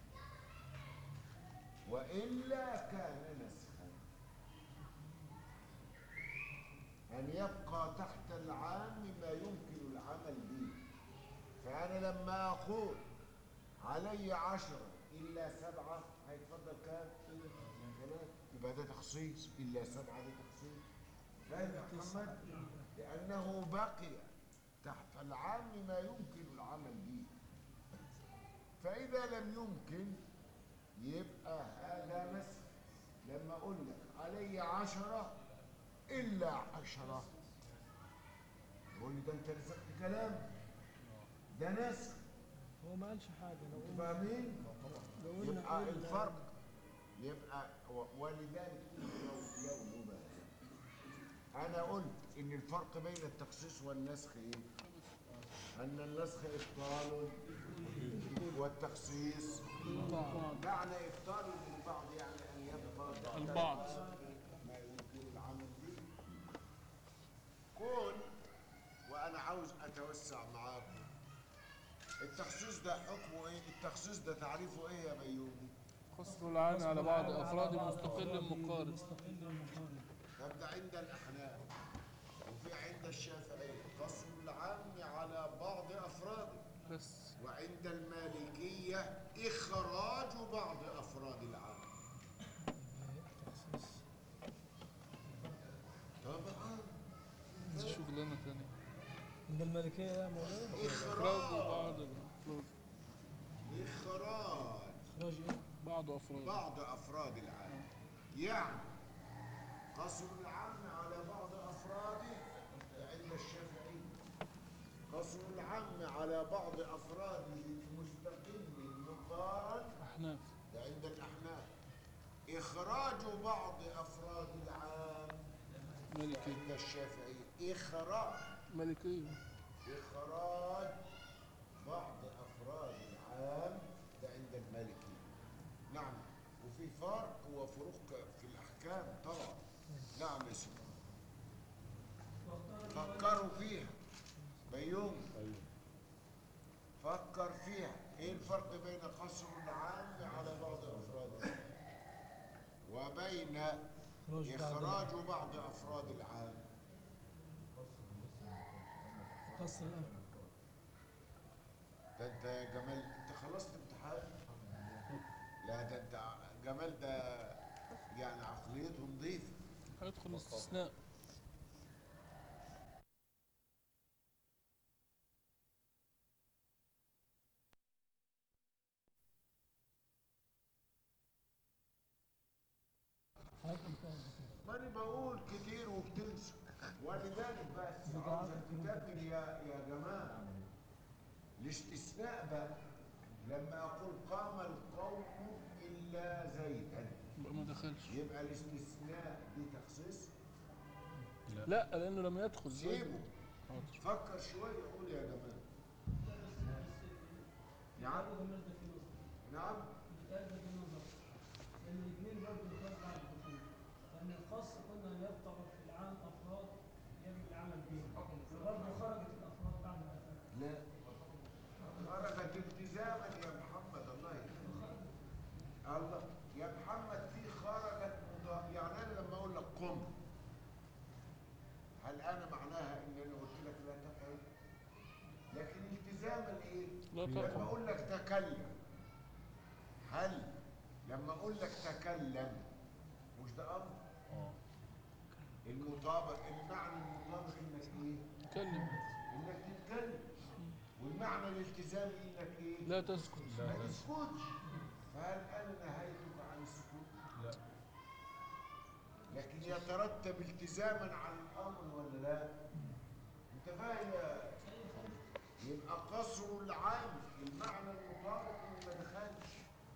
وإلا كان نسخا أن يبقى تحت العام ما يمكن العمل به فأنا لما أقول علي عشرة إلا سبعة هيتفضل كام؟ ثلاثة يبقى ده تخصيص إلا سبعة ده تخصيص فاهم يا محمد؟ لأنه بقي تحت العام ما يمكن العمل به فإذا لم يمكن يبقى هذا نسخ لما أقول لك علي عشرة إلا عشرة يقول لي ده انت نسخت كلام ده نسخ هو ما قالش حاجة لو انتوا قلنا فاهمين لو قلنا يبقى إيه الفرق يبقى و- ولذلك لو لو نبه انا قلت ان الفرق بين التخصيص والنسخ ايه ان النسخ ابطال والتخصيص معنى ابطال للبعض يعني ان يبقى البعض. ما يمكن العمل به كون وانا عاوز اتوسع معاكم التخصيص ده حكمه ايه التخصيص ده تعريفه ايه يا بيومي قصر العام على بعض أفراد مستقل مقارن مستقل مقارن طب ده عند الاحناف وفي عند الشافعيه قصر العام على بعض افراده بس وعند المالكيه اخراج بعض افراد العام تخصيص طبعا دي شغلانة تانية عند الملكية يا مولانا إخراج اخراج بعض الأفراد اخراج إخراج إيه؟ بعض أفراد بعض افراد العام يعني قصر العام على بعض افراده عند الشافعي قصر العام على بعض افراده المستقل المقارن أحناف ده عند الاحناف اخراج بعض افراد العام مالكي عند الشافعي اخراج مالكية إخراج بعض أفراد العام ده عند المالكي نعم وفي فرق وفروق في الأحكام طبعا نعم يا سيدي فكروا فيها بيوم فكر فيها ايه الفرق بين قصر العام على بعض افراده وبين إخراج بعض اخراج بعض افراد العام قصر الأمر ده انت يا جمال انت خلصت امتحان لا ده انت ع- جمال ده يعني عقليته نظيفه هيدخل استثناء هيكون فاهم ما انا بقول كتير وبتنسى ولذلك بس عاوزك تكمل يا يا جماعه الاستثناء بقى لما اقول قام القوم الا زيدا يبقى ما دخلش يبقى الاستثناء دي تخصيص لا لأنه لم يدخل زي سيبه حاضر فكر شويه قول يا جماعه نعم نعم بتأدى في النظر لأن الاثنين برضه بيخاف بعض الدخول لأن الخاص قلنا يبطل في العام أفراد يجب العمل بهم فبرضه خرجت الأفراد بعد ما أتت لا خرجت التزاما يا محمد الله يهديك الله يا محمد في خرجت مضا- يعني انا لما اقول لك قم هل انا معناها ان انا قلت لك لا تفعل لكن التزاما ايه لا لما تقم اقول لك تكلم هل لما اقول لك تكلم مش ده امر المطابق المعنى المطابق انك ايه تكلم انك تتكلم والمعنى الالتزامي انك ايه لا تسكت ما تسكتش فهل انا نهيتك عن السكوت لا لكن يترتب التزاما على الامر ولا لا انت فاهم يا- يبقى قصر العام المعنى المطابق إنه ما دخلش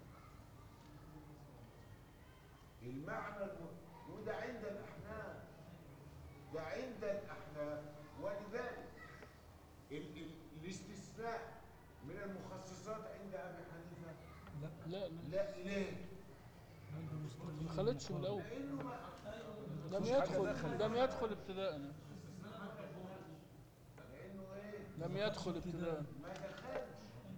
المعنى الم... وده عند الاحناف ده عند الاحناف ولذلك ال... ال... الاستثناء من المخصصات عند ابي حنيفه لا لا لا لا ليه؟ عنده مستقل ما خلتش من الأول لانه ما لم يدخل لم يدخل ابتداء لانه ايه؟ لم يدخل ابتداء ما دخلش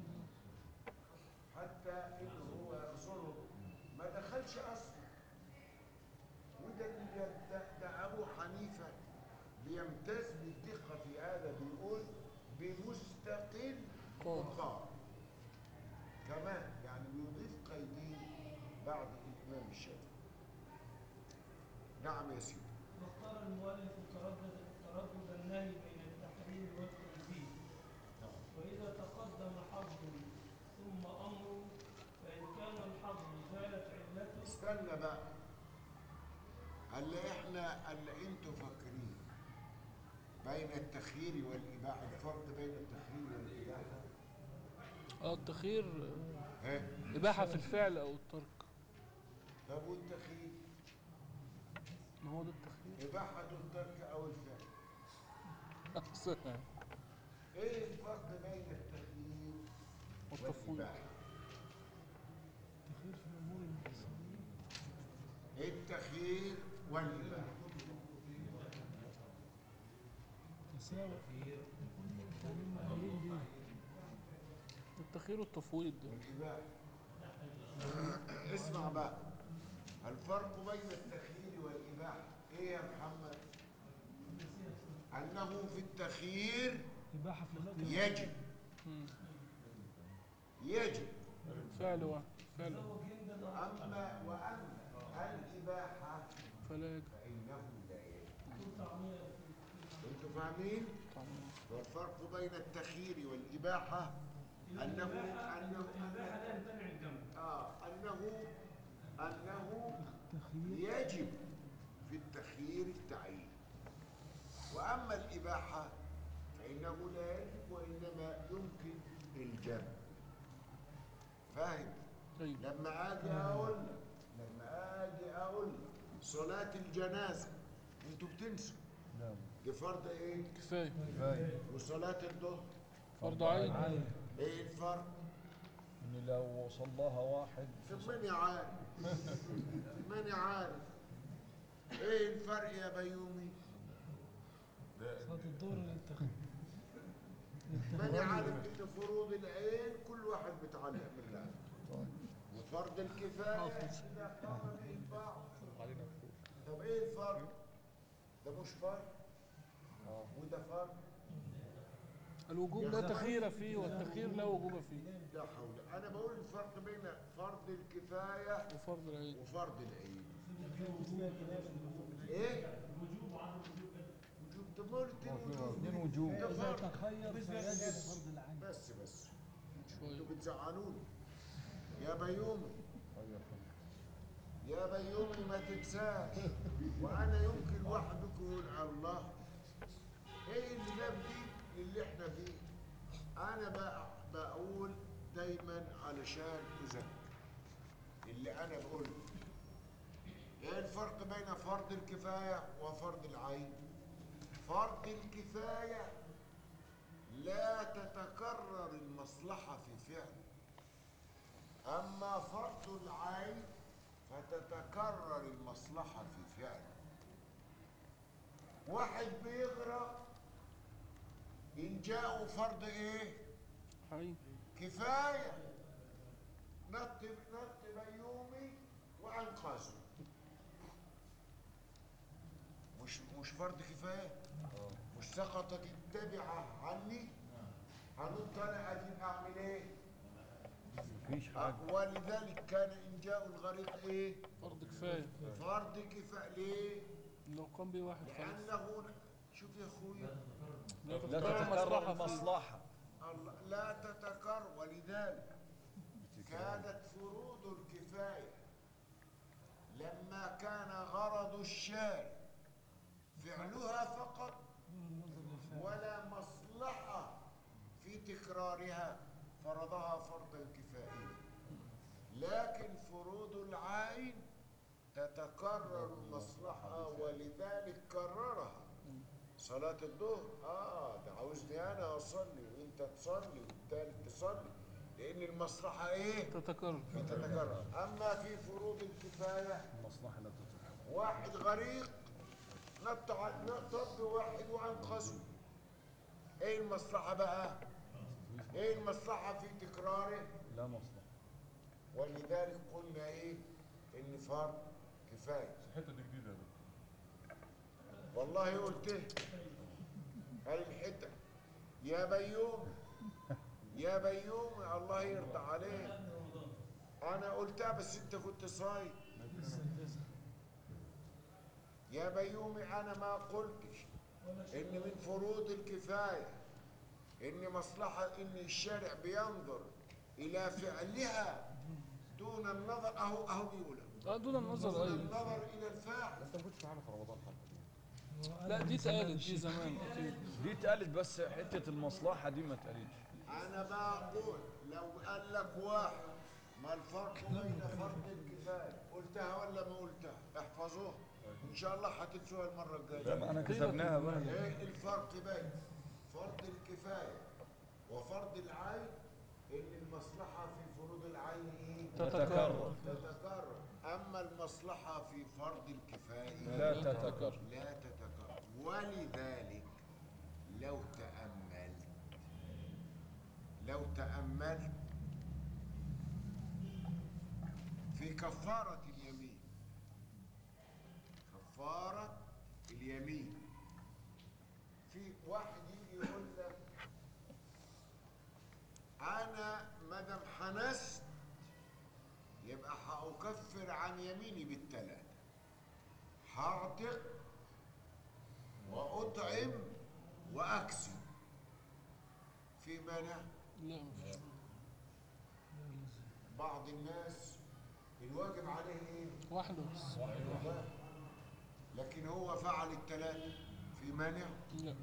حتى انه هو يقصره ما دخلش اصلا وده اللي ده, ده ابو حنيفه بيمتاز بالدقه في هذا بيقول بمستقل مقام كمان يعني بيضيف قيدين بعد الامام الشافعي نعم يا سيدي واختار المؤلف التردد تردد النهي بين التحريم والتنزيه وإذا تقدم حظ ثم أمر فإن كان الحظ زالت علته استنى بقى هلا احنا هلا انتوا فاكرين بين التخيير والإباحة الفرق بين التخيير والإباحة اه التخيير ها إباحة في الفعل أو الترك طب والتخيير ما هو ده التخيير إباحة الترك أو الفعل أحسن. إيه الفرق بين التخيير والتفويض والإباحة التخيير في الأمور المقصودية التخيير والإباحة تساوي يعني المقالين دي التخيير والتفويض والإباحة اسمع بقى الفرق بين التخيير والإباحة إيه يا محمد؟ أنه في التخيير إباحة في الاختيار يجب مم. يجب فعل واحد فعل أما وأما الإباحة فلا يجب فإنه لا يجب أنتوا فاهمين؟ طبعا والفرق بين التخيير والإباحة أنه أنه الإباحة لا يمتنع الجمع آه أنه أنه التخيير يجب في التخيير التعيين وأما الإباحة فإنه لا يجب وإنما يمكن الجمع فاهم؟ طيب لما أجي أقول لك لما أجي أقول لك صلاة الجنازة أنتوا بتنسوا نعم دي فرض إيه؟ كفاية كفاية وصلاة الظهر فرض عين عين إيه الفرق؟ إن لو صلاها واحد طب ماني عارف ماني عارف ايه الفرق يا بيومي صلاة الظهر للتخيير ماني عارف ان فروض العين كل واحد بيتعلق بالله وفرض الكفايه اذا قام به البعض علينا فوق طب ايه الفرق ده مش فرق وده فرق الوجوب لا تخيير فيه والتخيير لا وجوب فيه لا حول انا بقول الفرق بين فرض الكفايه وفرض العين وفرض العين ايه وجوب طب ما قلت اثنين وجوب وجوب ده إذا فرق تخير فيجب فرض العين بس بس شوية انتوا بتزعلوني يا بيومي يا بيومي ما تنساش وانا يمكن واحد منكم يقول الله ايه اللي جاب دي للي احنا فيه انا بقى بقول دايما علشان اذكر اللي انا بقوله ايه الفرق بين فرض الكفايه وفرض العين فرض الكفايه لا تتكرر المصلحه في فعل أما فرض العين فتتكرر المصلحة في فعل واحد بيغرق إن جاءوا فرض إيه؟ عين كفاية نط نط بيومي وأنقذه مش مش فرض كفاية مش سقطت التبعة عني هنط أنا أجيب أعمل إيه؟ مفيش حاجة ولذلك كان إنجاء الغريق إيه؟ فرض كفاية فرض كفاية ليه؟ لو قام به واحد خلاص لأنه شوف يا أخويا لا لا تتكرر تتكرر المصلحة فيه. المصلحة الله لا تتكرر ولذلك كانت فروض الكفاية لما كان غرض الشارع فعلها فقط ولا مصلحة في تكرارها فرضها فرضا كفائيا لكن فروض العين تتكرر المصلحة ولذلك كررها صلاة الظهر اه ده عاوزني انا اصلي وانت تصلي والتالت تصلي لان المصلحة ايه؟ تتكرر بتتكرر اما في فروض الكفاية المصلحة لا تتكرر واحد غريق نط ع- نط بواحد وانقذه ايه المصلحة بقى؟ ايه المصلحة في تكراره؟ لا مصلحة ولذلك قلنا ايه؟ ان فرض كفاية الحته دي جديده يا دكتور والله قلت هاي الحتة يا بيومي يا بيومي الله يرضى عليك انا قلتها بس انت كنت صايم يا بيومي انا ما قلتش ان من فروض الكفاية ان مصلحة ان الشارع بينظر الى فعلها دون النظر اهو اهو بيقولها اه دون النظر دون ايوه النظر الى الفاعل انت ما كنتش معانا في رمضان حتى لا دي اتقالت دي زمان اكيد دي اتقالت بس حته المصلحه دي ما اتقالتش انا بقول لو قال لك واحد ما الفرق بين فرض الكفايه قلتها ولا ما قلتها احفظوها ان شاء الله هتنسوها المره الجايه لا ما انا كتبناها بقى ايه الفرق بين فرض الكفايه وفرض العين ان المصلحه في فروض العين ايه تتكرر تتكرر اما المصلحه في فرض الكفايه لا تتكرر لا تتكرر ولذلك لو تأملت لو تأملت في كفارة اليمين كفارة اليمين في واحد يجي يقول لك أنا مادام حنست يبقى هأكفر عن يميني بالثلاثة هعتق وأطعم وأكسب في مانع لا مفيش بعض الناس الواجب عليه ايه؟ واحدة بس واحد. لكن هو فعل الثلاثة في مانع؟ لا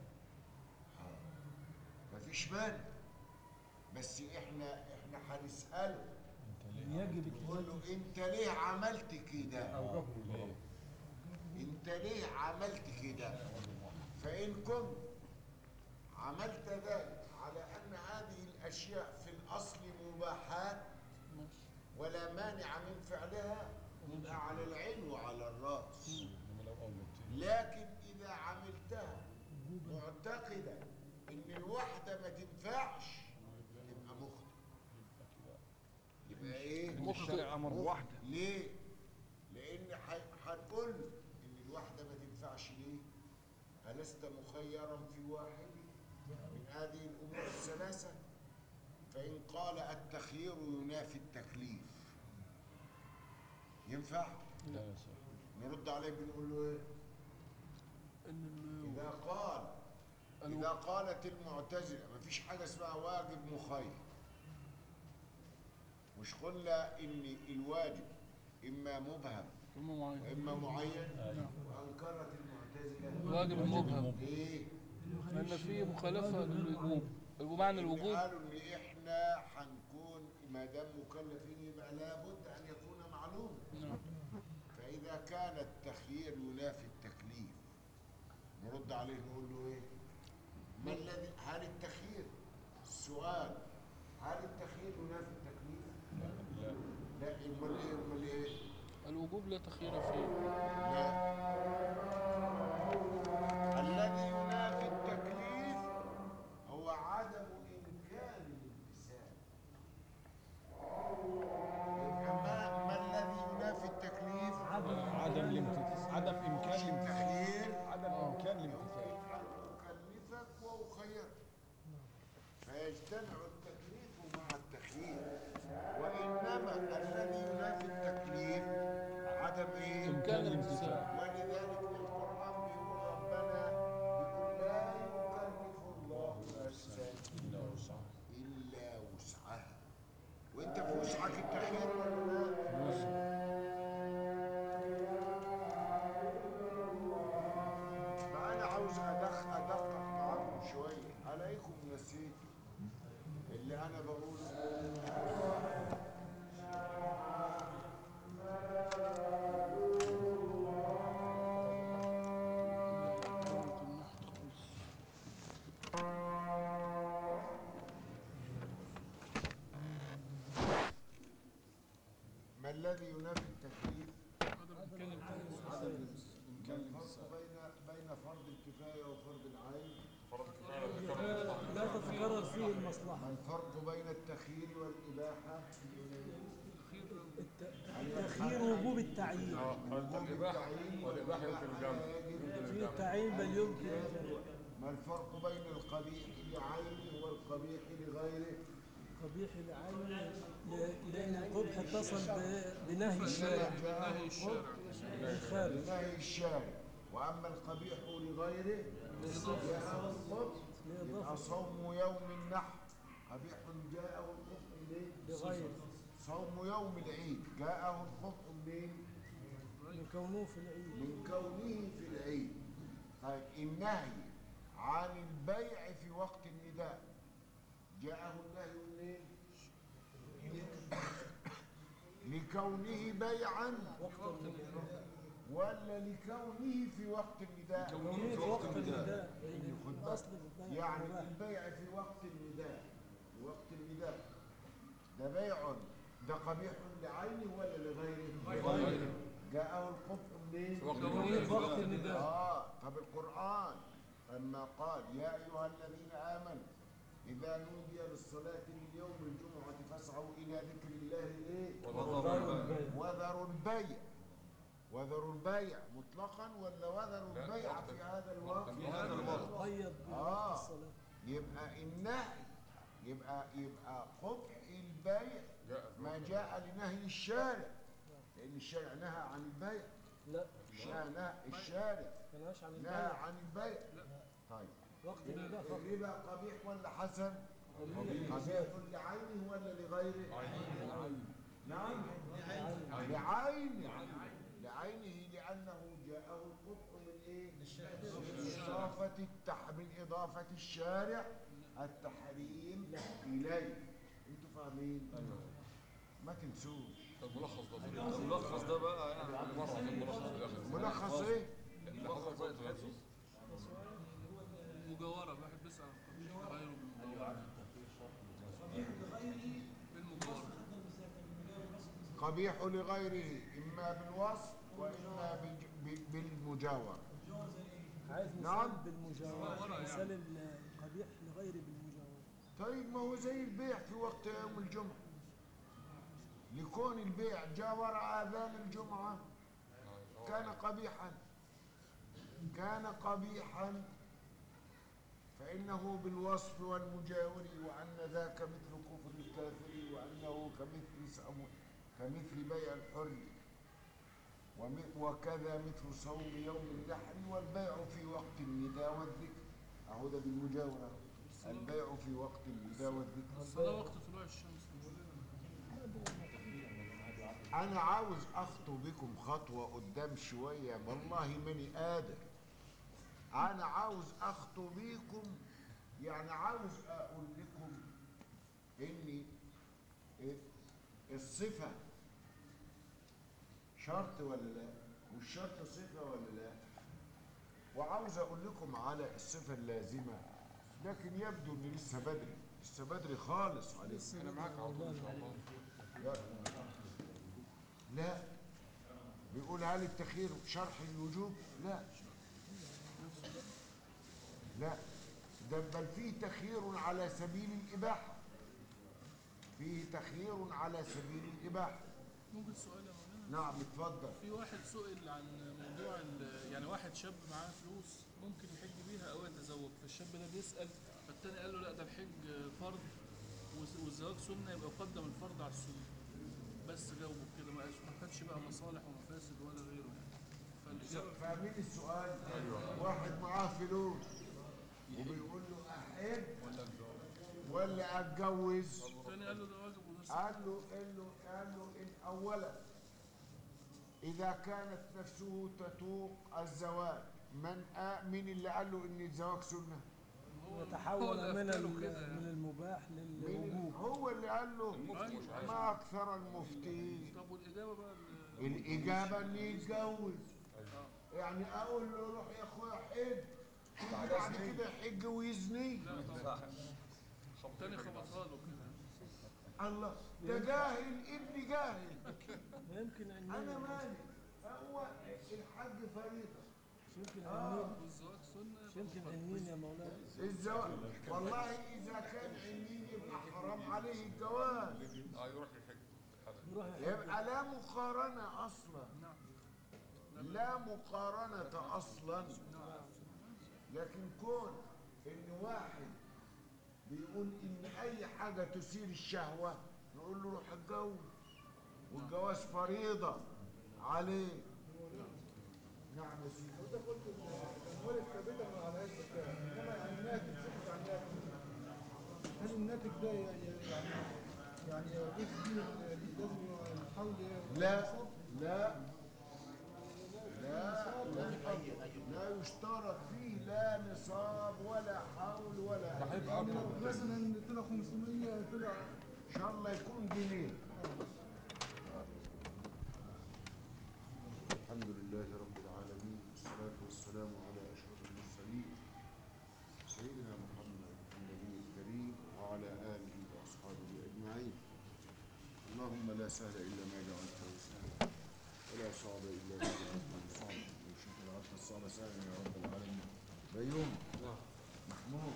مفيش مانع بس احنا احنا هنسأله يجب نقول له انت ليه عملت كده؟ انت ليه عملت كده؟ فإن كنت عملت ذلك على أن هذه الأشياء في الأصل مباحات ماشي ولا مانع من فعلها يبقى على العين وعلى الرأس لكن إذا عملتها معتقدا إن الوحدة ما تنفعش يبقى مخطئ يبقى إيه؟ الشرع امر واحده ليه؟ لأن ح- هنقول له إن الوحدة ما تنفعش ليه؟ ألست مخيرا في واحد من هذه الأمور الثلاثة؟ فإن قال التخيير ينافي التكليف ينفع؟ لا يا صاحبي نرد عليه بنقول له إيه؟ ان ال- إذا قال إذا قالت المعتزلة مفيش حاجة اسمها واجب مخير مش قلنا إن الواجب إما مبهم هم معين وإما معين وأنكرت المعتزلة واجب المبهم ليه؟ لان في مخالفة للوجوب ومعنى إن الوجوب قالوا إن إحنا هنكون ما دام مكلفين يبقى لابد أن يكون معلوما نعم. فإذا كان التخيير ينافي التكليف نرد عليه نقول له إيه؟ ما الذي هل التخيير السؤال هل التخيير ينافي التكليف؟ لا لا امال ايه امال ايه؟ الوجوب لا تخير فيه لا الذي ينافي التكليف هو عدم إمكان الامتثال يبقى ما ما الذي ينافي التكليف؟ عدم الامتثال عدم امكان مش الامتثال التخيير عدم امكان الامتثال أكلفك وأخيرك فيجتمع التكليف مع التخيير وإنما الذي ينافي التكليف عدم إيه؟ إمكان الامتثال. ولذلك القرآن بيقول ربنا بيقول لا يكلف الله نفسا الا وسعها إلا وسعها وأنت في وسعك التخيير ولا لا؟ فأنا عاوز أدق أدقق معاكم شوية ألاقيكم نسيتوا اللي أنا بقوله ما الذي ينافي التكليف؟ الفرق بين بين فرض الكفاية وفرض العين لا تتكرر فيه المصلحة ما الفرق بين التخيير والإباحة؟ تأخير وجوب التعيين وجوب التعيين والإباحة يجب في التعيين بل يمكن الجمع. ما الفرق بين القبيح لعينه والقبيح لغيره؟ قبيح العين ل- لأن القبح اتصل ب- بنهي الشارع نهي الشارع الخارج لنهي الشارع وأما القبيح لغيره جاءه القبح يبقى صوم يوم النحر قبيح جاءه القبح ليه؟ بغير صوم يوم العيد جاءه القبح منين؟ من كونه في العيد من كونه في العيد طيب النهي عن البيع في وقت النداء جاءه النهي منين؟ لكونه بيعا ولا لكونه في وقت النداء في وقت النداء اصل البيع يعني مباح. البيع في وقت النداء في وقت النداء ده بيع ده قبيح لعينه ولا لغيره؟ لغيره. جاءه القبح منين؟ في وقت النداء آه طب القرآن لما قال يا أيها الذين آمنوا إذا نودي للصلاة من يوم الجمعة فاسعوا إلى ذكر الله إيه؟ وذروا البيع. وذروا البيع وذروا البيع مطلقا ولا وذروا لا، البيع وقت- في هذا الوقت؟ في هذا الوقت. قيد آه. بوقت الصلاة يبقى النهي يبقى يبقى قبح البيع جاء في ما وقت جاء لنهي الشارع لأن الشارع نهى عن البيع لا الشارع نهى الشارع ملهاش عن نهى البيع عن البيع طيب وقت النداء فقط الربا قبيح ولا حسن؟ قبيح لعينه ولا لغيره؟ نعم لعينه لعينه لأنه جاءه القبح من إيه؟ من إضافة التح... من إضافة الشارع التحريم إليه أنتوا فاهمين؟ ما تنسوش الملخص ده الملخص ده بقى يعني مرة في الملخص في الآخر ملخص إيه؟ اللي حضرتك قلت ده. المجاورة الواحد بيسأل غيره بالمجاورة قبيح لغيره إما بالوصف وإما بالج- ب- بالمجاورة عايز مثال نعم. بالمجاورة مثال القبيح لغير بالمجاورة طيب ما هو زي البيع في وقت يوم الجمعة لكون البيع جاور آذان الجمعة كان قبيحا كان قبيحا فإنه بالوصف والمجاور وأن ذاك مثل كفر الكافر وأنه كمثل سم- كمثل بيع الحر وم- وكذا مثل صوم يوم النحر والبيع في وقت النداء والذكر أهو ده بالمجاورة البيع في وقت النداء والذكر الصلاة وقت طلوع الشمس أنا عاوز أخطو بكم خطوة قدام شوية والله ماني قادر أنا عاوز أخطو بيكم يعني عاوز أقول لكم إن الصفة شرط ولا لا والشرط صفة ولا لا وعاوز أقول لكم على الصفة اللازمة لكن يبدو إن لسه بدري لسه بدري خالص عليكم انا معاك على طول ان شاء الله لا لا بيقول هل التخيير شرح الوجوب لا لا ده بل فيه تخيير على سبيل الإباحة فيه تخيير على سبيل الإباحة ممكن سؤال يا مولانا نعم اتفضل في واحد سئل عن موضوع ال- يعني واحد شاب معاه فلوس ممكن يحج بيها او يتزوج فالشاب ده بيسأل فالتاني قال له لا ده الحج فرض والز- والزواج سنة يبقى يقدم الفرض على السنة بس جاوبه كده ما قالش- ما خدش بقى مصالح ومفاسد ولا غيره يعني فالإجابة فاهمين السؤال واحد معاه فلوس وبيقول له أحب ولا أتجوز التاني قال له ده واجب وده سنة قال له قال له قال له إن أولا إذا كانت نفسه تتوق الزواج من آ من اللي قال له إن الزواج سنة؟ هو هو يتحول اللي من أفتكره ال- كده يعني. من المباح مين للوجوب هو اللي قال له المفتي مش عايز ما أكثر المفتي طب والإجابة بقى ال- الإجابة اللي يتجوز يعني أقول له روح يا أخويا حج بعد كده يحج ويزني لا طبعا التاني خبطها له كده الله ده جاهل ابني جاهل يمكن أن أنا مالي هو الحج فريضة يمكن آه. عنين والزواج سنة يمكن عنين يا مولانا الزواج والله إذا كان عنين يبقى حرام عليه الجواز اه يروح يحج حلال. يروح يحج. يبقى لا مقارنة أصلا نعم لا مقارنة أصلا لكن كون إن واحد بيقول إن أي حاجة تثير الشهوة نقول له روح اتجوز والجواز فريضة عليه نعم يا سيدي وده قلت الاموال الثابته ما عليهاش زكاه انما يعني الناتج سكت عن الناتج هل الناتج ده يعني يعني يجوز فيه ال- لازم الحول لا لا لا لا لا يشترط فيه لا نصاب ولا حول ولا صحيح حاجة. أكتر من كده. مثلا طلع 500 طلع ان شاء الله يكون جنيه الحمد لله رب العالمين والصلاة والسلام على أشرف المرسلين سيدنا محمد النبي الكريم وعلى آله وأصحابه أجمعين اللهم لا سهل إلا ما جعلته سهلا ولا صعب إلا ما جعلته صعبا وشوف العطف الصعب سهلا يا رب العالمين بيوم محمود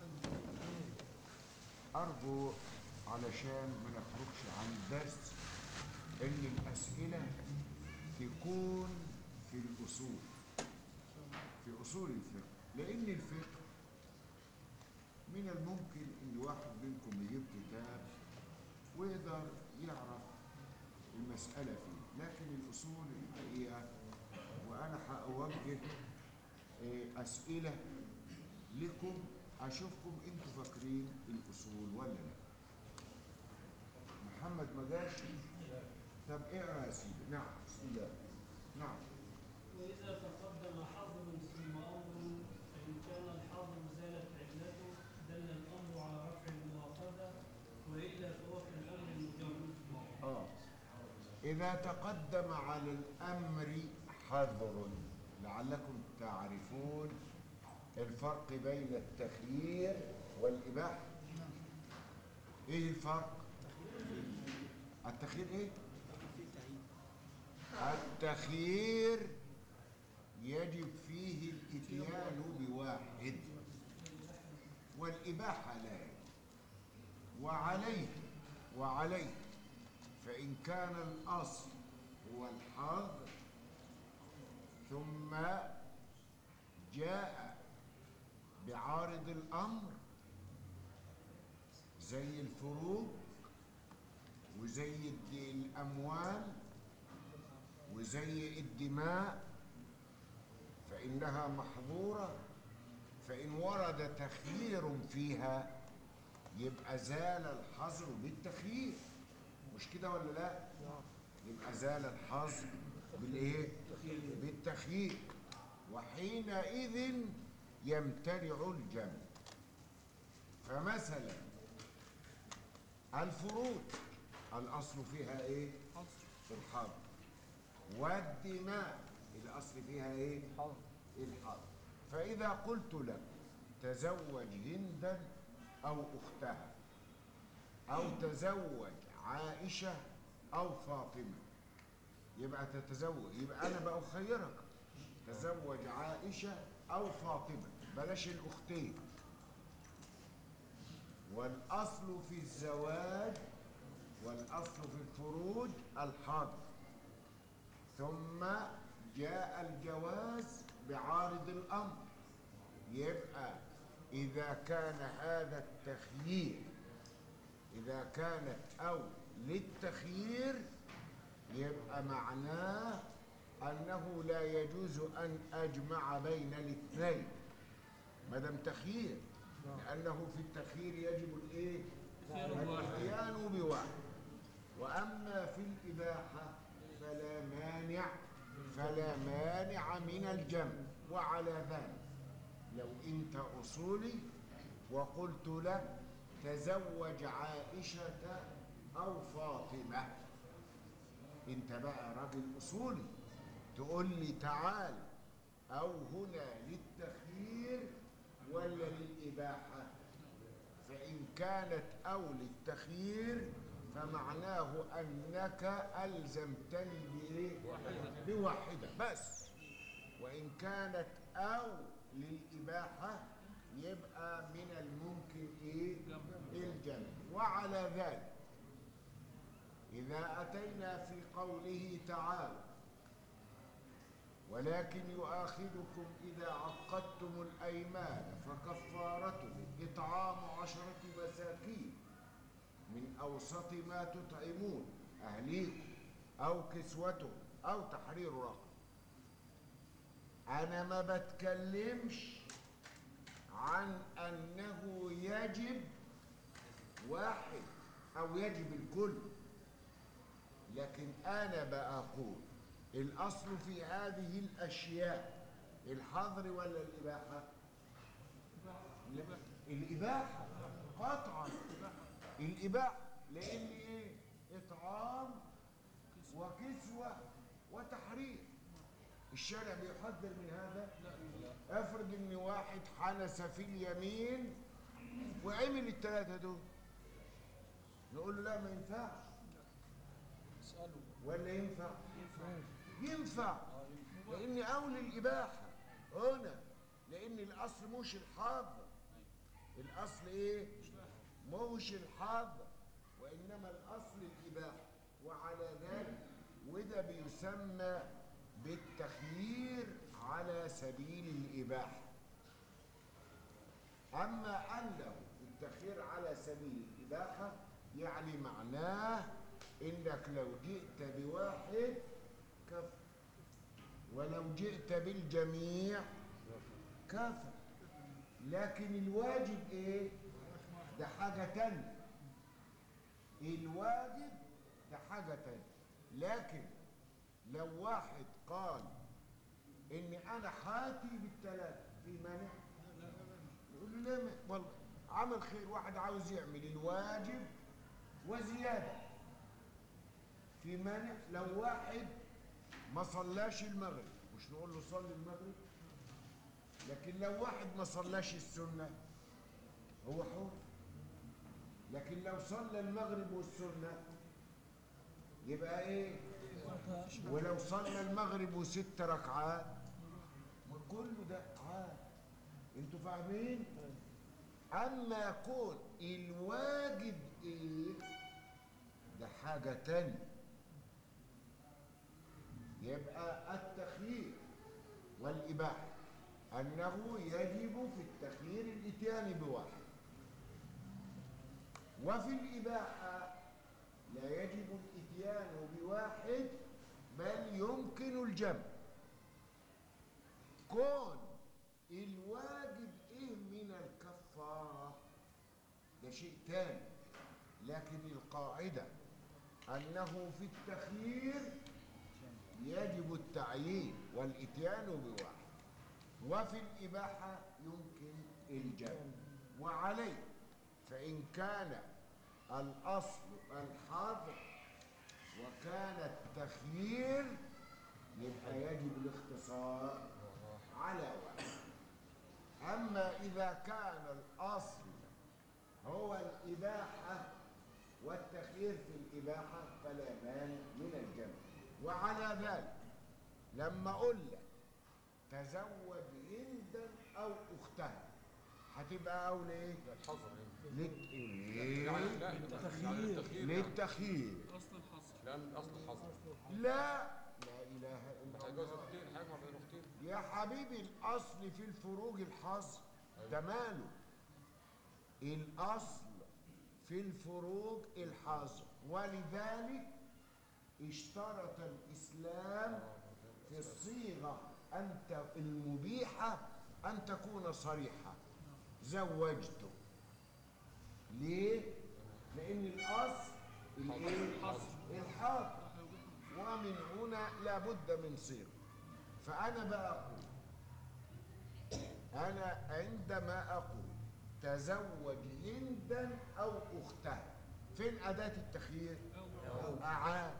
أرجو علشان ما نخرجش عن الدرس إن الأسئلة تكون في الأصول في أصول الفقه لأن الفقه من الممكن إن واحد منكم يجيب كتاب ويقدر يعرف المسألة فيه لكن الأصول الحقيقة وأنا هأوجه آه، أسئلة لكم أشوفكم أنتوا فاكرين الأصول ولا لا محمد ما جاش طب اقرا يا سيدي نعم بسم الله نعم وإذا تقدم حظر ثم أمر فإن كان الحظر زالت علته دل الأمر على رفع المؤاخذة وإلا فهو كالأمر المجرد اه إذا تقدم على الأمر حظر لعلكم تعرفون الفرق بين التخيير والإباحة إيه الفرق؟ التخيير إيه؟ التخيير يجب فيه الإتيان بواحد والإباحة لا يجب وعليه وعليه فإن كان الأصل هو الحظر ثم جاء بعارض الأمر زي الفروض وزي الد- الأموال وزي الدماء فإنها محظورة فإن ورد تخيير فيها يبقى زال الحظر بالتخيير مش كده ولا لا يبقى زال الحظر بالايه بالتخيير وحينئذ يمتنع الجمع فمثلا الفروض الاصل فيها ايه الحظر والدماء الاصل فيها ايه الحظر فاذا قلت لك تزوج هندا او اختها أو تزوج عائشة أو فاطمة يبقى تتزوج يبقى أنا بأخيرك تزوج عائشة أو فاطمة بلاش الأختين والأصل في الزواج والأصل في الفروج الحظر ثم جاء الجواز بعارض الأمر يبقى إذا كان هذا التخيير إذا كانت أو للتخيير يبقى معناه أنه لا يجوز أن أجمع بين الاثنين ما دام تخيير لأنه في التخيير يجب الإيه؟ الاتيان بواحد وأما في الإباحة فلا مانع فلا مانع من الجمع وعلى ذلك لو أنت أصولي وقلت لك تزوج عائشة أو فاطمة أنت بقى راجل أصولي تقول لي تعال أو هنا للتخيير ولا للإباحة فإن كانت أو للتخيير فمعناه أنك ألزمتني بإيه؟ بواحدة بس وإن كانت أو للإباحة يبقى من الممكن إيه؟ الجمع وعلى ذلك إذا أتينا في قوله تعالى ولكن يؤاخذكم إذا عقدتم الأيمان فكفارته إطعام عشرة مساكين من أوسط ما تطعمون أهليكم أو كسوتهم أو تحرير رقبة أنا ما بتكلمش عن أنه يجب واحد أو يجب الكل لكن أنا بقول الأصل في هذه الأشياء الحظر ولا الإباحة لا، الإباحة قطعا الإباحة لأن إيه إطعام وكسوة وتحرير الشارع بيحذر من هذا افرض ان واحد حنس في اليمين وعمل الثلاثة دول نقول له لا ما ينفعش اساله ولا ينفع ينفع لان اولى الاباحه هنا لان الاصل مش الحاضر الاصل ايه مش الحاضر وانما الاصل الاباحه وعلى ذلك وده بيسمى بالتخيير على سبيل الاباحه اما انه التخيير على سبيل الاباحه يعني معناه انك لو جئت بواحد كفر ولو جئت بالجميع كفر لكن الواجب ايه ده حاجة تانية الواجب ده حاجة تانية لكن لو واحد قال ان انا حاتي بالثلاثة في مانع يقول له لا ما- والله عمل خير واحد عاوز يعمل الواجب وزيادة في مانع لو واحد ما صلاش المغرب مش نقول له صلي المغرب لكن لو واحد ما صلاش السنة هو حر لكن لو صلى المغرب والسنة يبقى ايه ولو صلى المغرب وست ركعات كله ده عاد انتوا فاهمين اما يكون الواجب ايه ده حاجة تانية يبقى التخيير والإباحة أنه يجب في التخيير الإتيان بواحد وفي الإباحة لا يجب الإتيان بواحد بل يمكن الجمع كون الواجب إيه من الكفارة ده شيء تاني لكن القاعدة أنه في التخيير يجب التعيين والإتيان بواحد وفي الإباحة يمكن الجمع وعليه فإن كان الأصل الحظر وكان التخيير يبقى يجب الاختصار على واحد أما إذا كان الأصل هو الإباحة والتخيير في الإباحة فلا مانع من الجمع وعلى ذلك لما أقول لك تزوج هندا أو أختها هتبقى أولى إيه؟ الحظر لت... يعني إيه؟ لا التخيير. التخيير للتخيير اصل الحصر لان اصل الحظر لا لا إله إلا هيجوز الله اختين هيجمع بين الاختين يا حبيبي الأصل في الفروج الحظر ده ماله الأصل في الفروج الحظر ولذلك اشترط الإسلام في الصيغة أنت المبيحة أن تكون صريحة زوجته ليه؟ لأن الأصل الإيه؟ الحظر ومن هنا لابد من صيغة فأنا بقى أقول أنا عندما أقول تزوج هندا أو أختها فين أداة التخيير؟ أعاد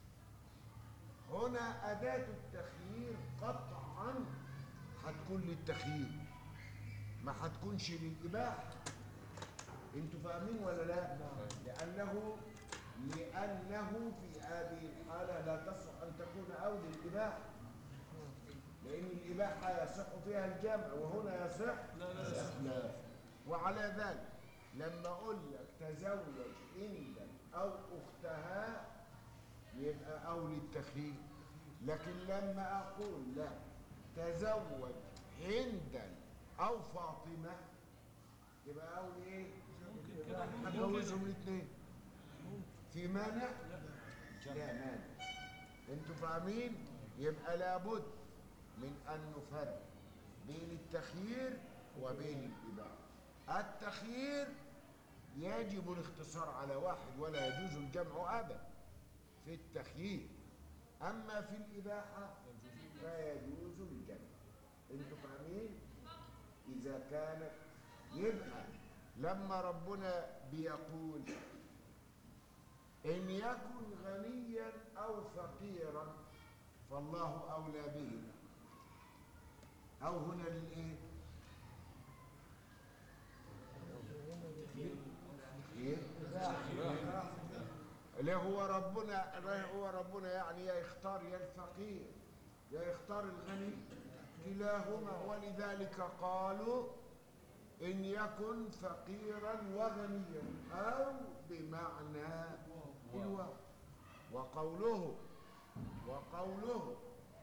هنا أداة التخيير قطعا هتكون للتخيير ما هتكونش للإباحة انتوا فاهمين ولا لا؟ لأنه لأنه في هذه الحالة لا تصح أن تكون أولى الإباحة لأن الإباحة يصح فيها الجمع وهنا يصح لا لا لا لا وعلى ذلك لما أقول لك تزوج هندا أو أختها يبقى أولي التخيير لكن لما أقول لا تزوج هندا أو فاطمة يبقى أولي إيه؟ ممكن كده ممكن هتجوزهم كده. الاثنين في مانع؟ لا مانع انتوا فاهمين؟ يبقى لابد من ان نفرق بين التخيير وبين الاباحه التخيير يجب الاختصار على واحد ولا يجوز الجمع ابدا في التخيير اما في الاباحه فيجوز الجمع انتوا فاهمين اذا كانت يبقى لما ربنا بيقول ان يكن غنيا او فقيرا فالله اولى به او هنا للايه ايه اللي هو ربنا اللي هو ربنا يعني يا يختار يا الفقير يا يختار الغني كلاهما ولذلك قالوا إن يكن فقيرا وغنيا أو بمعنى الواو وقوله وقوله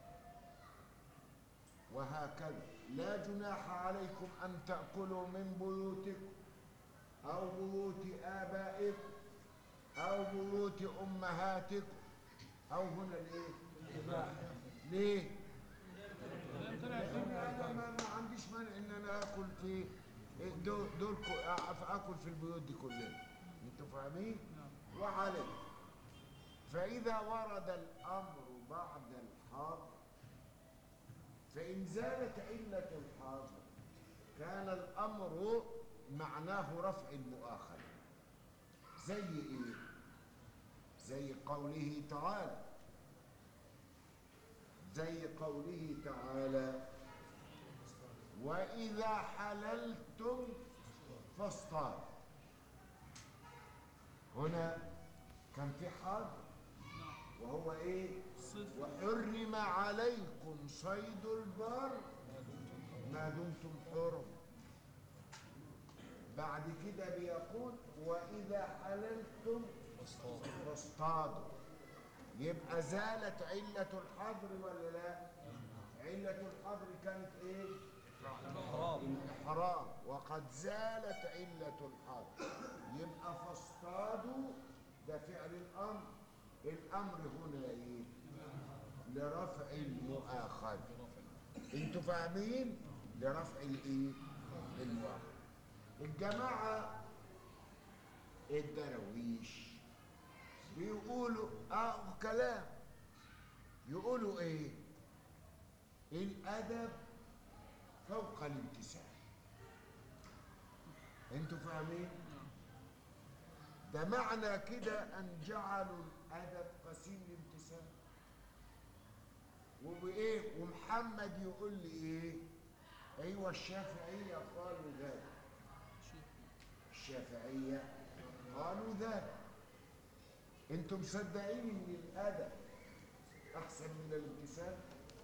وهكذا لا جناح عليكم أن تأكلوا من بيوتكم أو بيوت آبائكم أو بيوت أمهاتكم أو هنا الإيه؟ ليه؟ لأن أنا ما, ما عنديش مانع إن أنا آكل في دول, دول كو- أعرف آكل في البيوت دي كلها أنتوا فاهمين؟ وعليه فإذا ورد الأمر بعد الحاضر فإن زالت علة الحاضر كان الأمر معناه رفع المؤاخذة زي إيه؟ زي قوله تعالى زي قوله تعالى وإذا حللتم فاصطادوا هنا كان في حاضر وهو ايه صفر وحرم عليكم صيد البر ما دمتم حرم بعد كده بيقول واذا حللتم فاصطادوا يبقى زالت علة الحظر ولا لا علة الحظر كانت ايه الإحرام وقد زالت علة الحظر يبقى فاصطادوا ده فعل الأمر الأمر هنا ايه لرفع المؤاخذة انتوا فاهمين لرفع الايه المؤاخذة الجماعة الدرويش بيقولوا اه كلام يقولوا ايه الادب فوق الامتثال انتوا فاهمين ده معنى كده ان جعلوا الادب قسيم الامتثال وبايه ومحمد يقول لي ايه ايوه الشافعيه قالوا ذلك الشافعيه قالوا ذلك انتم مصدقين ان الادب احسن من الامتثال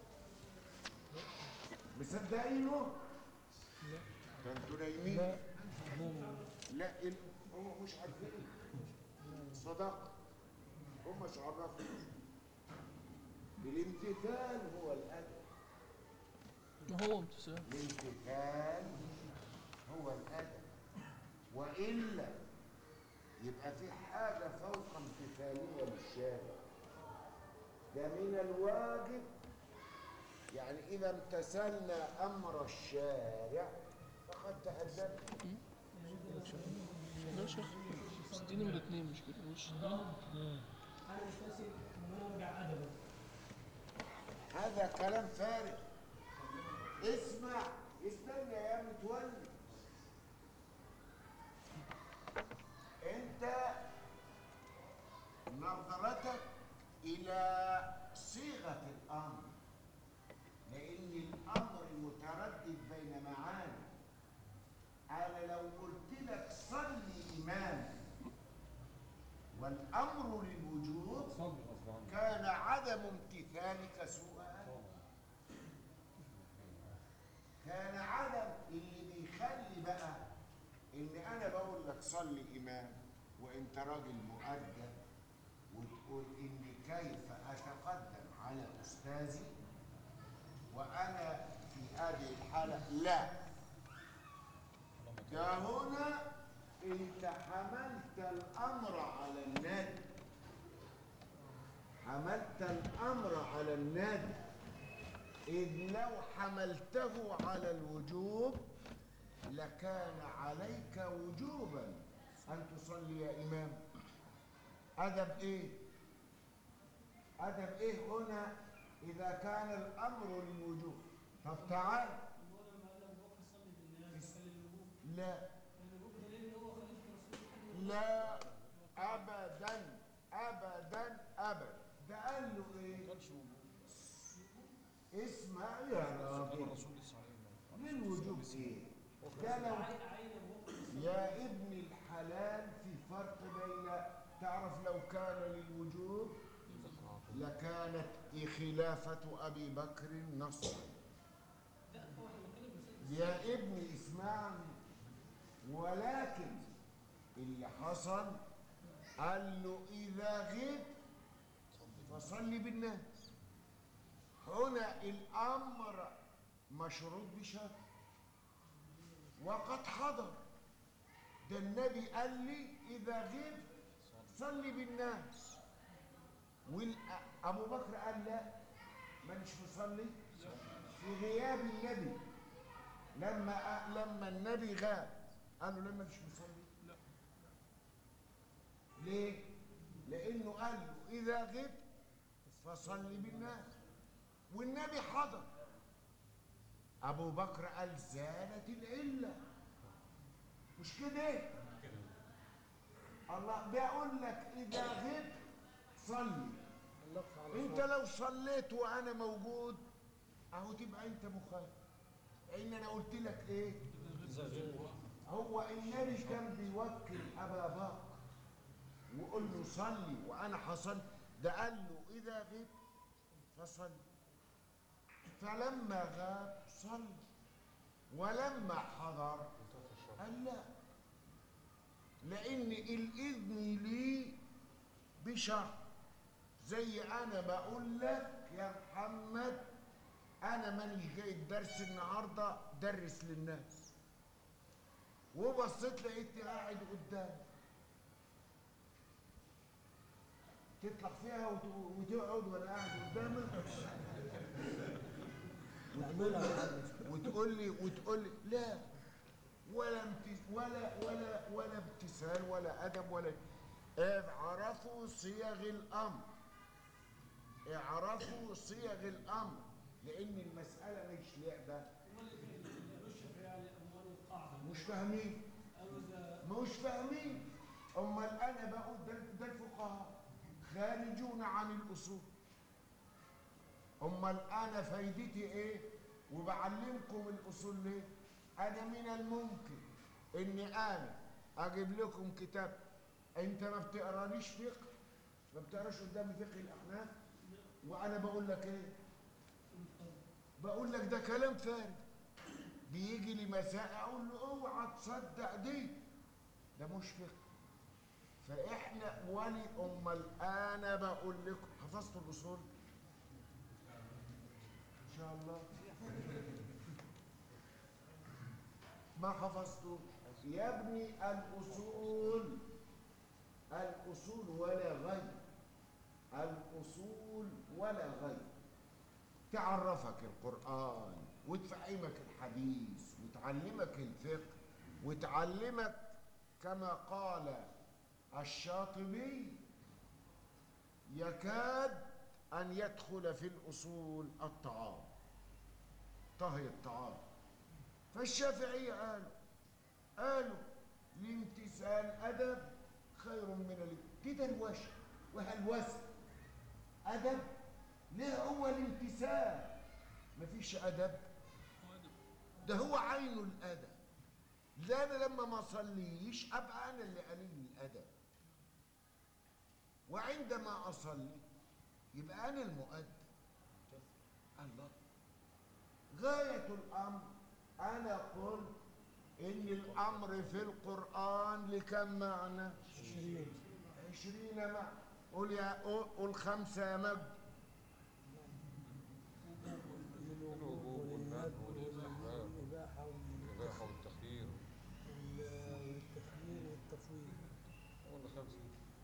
مصدقينه ده انتوا نايمين لا لا ال- هم مش عارفين صدق هم مش عرفوا الامتثال هو الادب ما هو امتثال الامتثال هو الادب والا يبقى في حاجه فوق امتثاليه للشارع ده من الواجب يعني اذا امتثلنا امر الشارع فقد تادبنا لا يا شيخ بس دي نمرة اتنين مش كده مش دي أنا مستسلم إن أنا أرجع أدبا هذا كلام فارغ اسمع استنى يا متولي انت نظرتك الى صيغه الامر لان الامر متردد بين معاني انا لو قلت لك صلي اماما والامر للوجوب كان عدم امتثالك سوء أدب. كان عدم اللي بيخلي بقى ان انا بقول لك صلي امام وانت راجل مؤدب وتقول اني كيف اتقدم على استاذي وانا في هذه الحاله لا ده هنا انت حملت الامر على الندب حملت الامر على الندب اذ لو حملته على الوجوب لكان عليك وجوبا ان تصلي يا امام ادب ايه ادب ايه هنا اذا كان الامر للوجوب طب تعال هو لما قال ابو بكر صلي بالناس كان الوجوب لا كان الوجوب دليل ان هو خليفه رسول الله لا ابدا ابدا ابدا ده قال له ايه كانش وجود اسمع يا راجل الرسول لسه عليه للوجوب ايه ده لو عين عين ابو بكر يا ابن الحلال في فرق بين تعرف لو كان للوجوب لكانت خلافة أبي بكر نصا لا هو احنا بنتكلم بس يا ابني اسمعني ولكن اللي حصل قال له إذا غبت فصلي بالناس هنا الأمر مشروط بشرط وقد حضر ده النبي قال لي إذا غبت صلي بالناس وأبو بكر قال لا مانيش مصلي في غياب النبي لما لما النبي غاب قالوا لما مش مصلي لا. ليه لانه قال له اذا غبت فصلي بالناس والنبي حضر ابو بكر قال زالت العله مش كده الله بيقول لك اذا غبت صلي اللف على انت لو صليت وانا موجود اهو تبقى انت مخالف ان انا قلت لك ايه هو النبي كان بيوكل ابا بكر ويقول له صلي وانا حصل ده قال له اذا غبت فصل فلما غاب صلى ولما حضر قال لا لان الاذن لي بشرط زي انا بقول لك يا محمد انا مانيش جاي الدرس النهارده درس للناس وبصيت لقيتني قاعد قدام تطلع فيها وت- وتقعد وانا قاعد قدامك وتقول لي وتقول لي لا ولا امت- ولا ولا ولا ابتسال ولا ادب ولا اعرفوا صيغ الامر اعرفوا صيغ الامر لان المساله مش لعبه امال اللي قالوا الشافعي على اموال القاعده مش فاهمين قالوا اذا مش فاهمين امال انا بقول ده ده الفقهاء خارجون عن الاصول امال انا فايدتي ايه وبعلمكم الاصول ليه انا من الممكن اني انا اجيب لكم كتاب انت ما بتقرانيش فقه ما بتقراش قدامي فقه الاحناف وانا بقول لك ايه بقول لك ده كلام فارغ بيجي لي مسائل اقول له اوعى تصدق دي ده مش فقه فاحنا ولي امال انا بقول لكم حفظتوا الاصول ان شاء الله ما حفظتوا يا ابني الاصول الاصول ولا غير الاصول ولا غير تعرفك القرآن وتفهمك الحديث وتعلمك الفقه وتعلمك كما قال الشاطبي يكاد أن يدخل في الأصول الطعام طهي الطعام فالشافعية قالوا قالوا الامتثال أدب خير من ال... دي دروشة وهلوسة أدب ليه هو الامتثال مفيش أدب ده هو عين الأدب لا أنا لما ما أصليش أبقى أنا اللي قليل الأدب وعندما أصلي يبقى أنا المؤدب الله غاية الأمر أنا قلت إن الأمر في القرآن لكم معنى؟ عشرين عشرين معنى قول يا قول خمسة يا مجد للوجوب وللندب والإباحة الإباحة والتخيير والتخيير والتفويض قلنا خمسة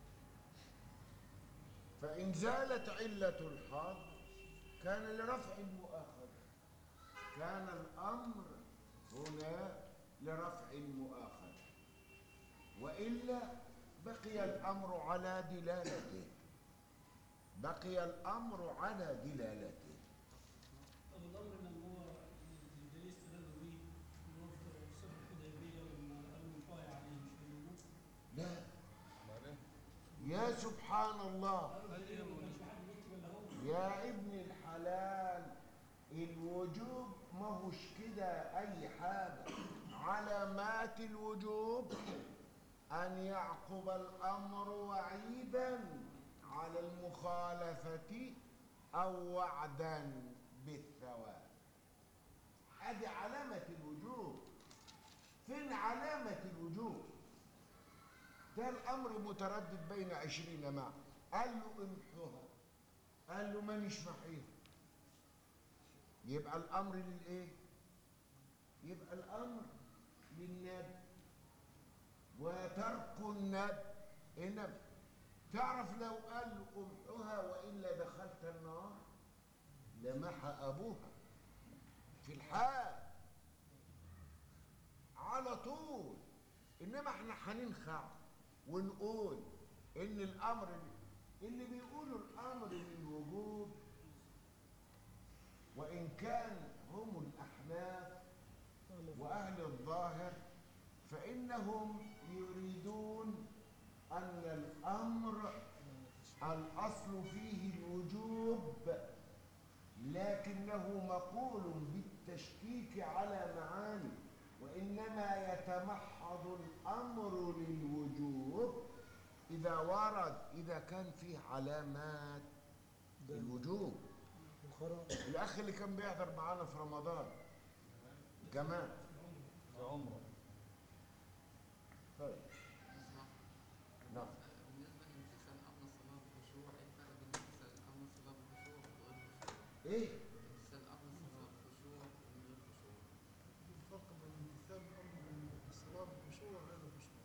فإن زالت علة الحظ كان لرفع المؤاخذة كان الأمر هنا لرفع المؤاخذة وإلا بقي الأمر على دلالته بقي الأمر على دلالته طب الامر لما هو يا سبحان الله قال ايه يا مولانا يا ابن الحلال الوجوب ما هوش كده اي حاجه علامات الوجوب ان يعقب الامر وعيدا على المخالفه او وعدا بالثواب هذه علامه الوجوب فين علامه الوجوب ده الامر متردد بين عشرين معه قال له امحوها قال له مانيش محيط يبقى الامر للايه يبقى الامر للنبي وترك النبي انما تعرف لو قال له امحوها والا دخلت النار لمحى ابوها في الحال على طول انما احنا هننخع ونقول ان الامر اللي بيقولوا الامر للوجوب وان كان هم الاحناف واهل الظاهر فانهم يريدون ان الامر الاصل فيه الوجوب لكنه مقول بالتشكيك على معاني وانما يتمحض الامر للوجوب اذا ورد اذا كان فيه علامات الوجوب الخرا الاخ اللي كان بيحضر معانا في رمضان جمال في عمره طيب نعم بالنسبة لامتثال أمر الصلاة بالخشوع إيه الفرق بين امتثال أمر الصلاة بالخشوع وغير الخشوع؟ ايه امتثال أمر الصلاة بالخشوع وغير الخشوع. الفرق بين امتثال امر الصلاه بالخشوع وغير الخشوع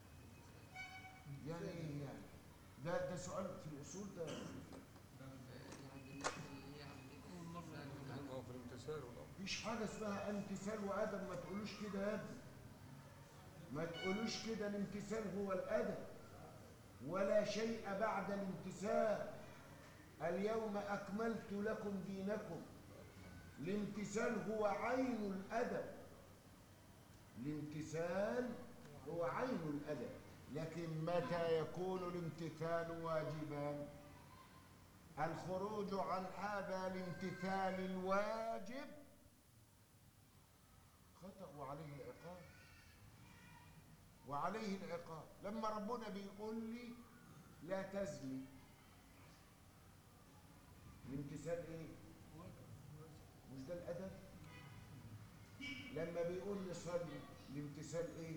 يعني ايه يعني ده ده سؤال في الاصول ده يعني بالنسبة اللي هي عملية الامتثال ما هو في الامتثال والامر مفيش حاجه اسمها امتثال وادب ما تقولوش كده يا ابني ما تقولوش كده الامتثال هو الادب ولا شيء بعد الامتثال اليوم اكملت لكم دينكم الامتثال هو عين الادب الامتثال هو عين الادب لكن متى يكون الامتثال واجبا الخروج عن هذا الامتثال الواجب خطأ وعليه العقاب وعليه العقاب لما ربنا بيقول لي لا تزني الامتثال ايه مش ده الادب لما بيقول لي صلي الامتثال ايه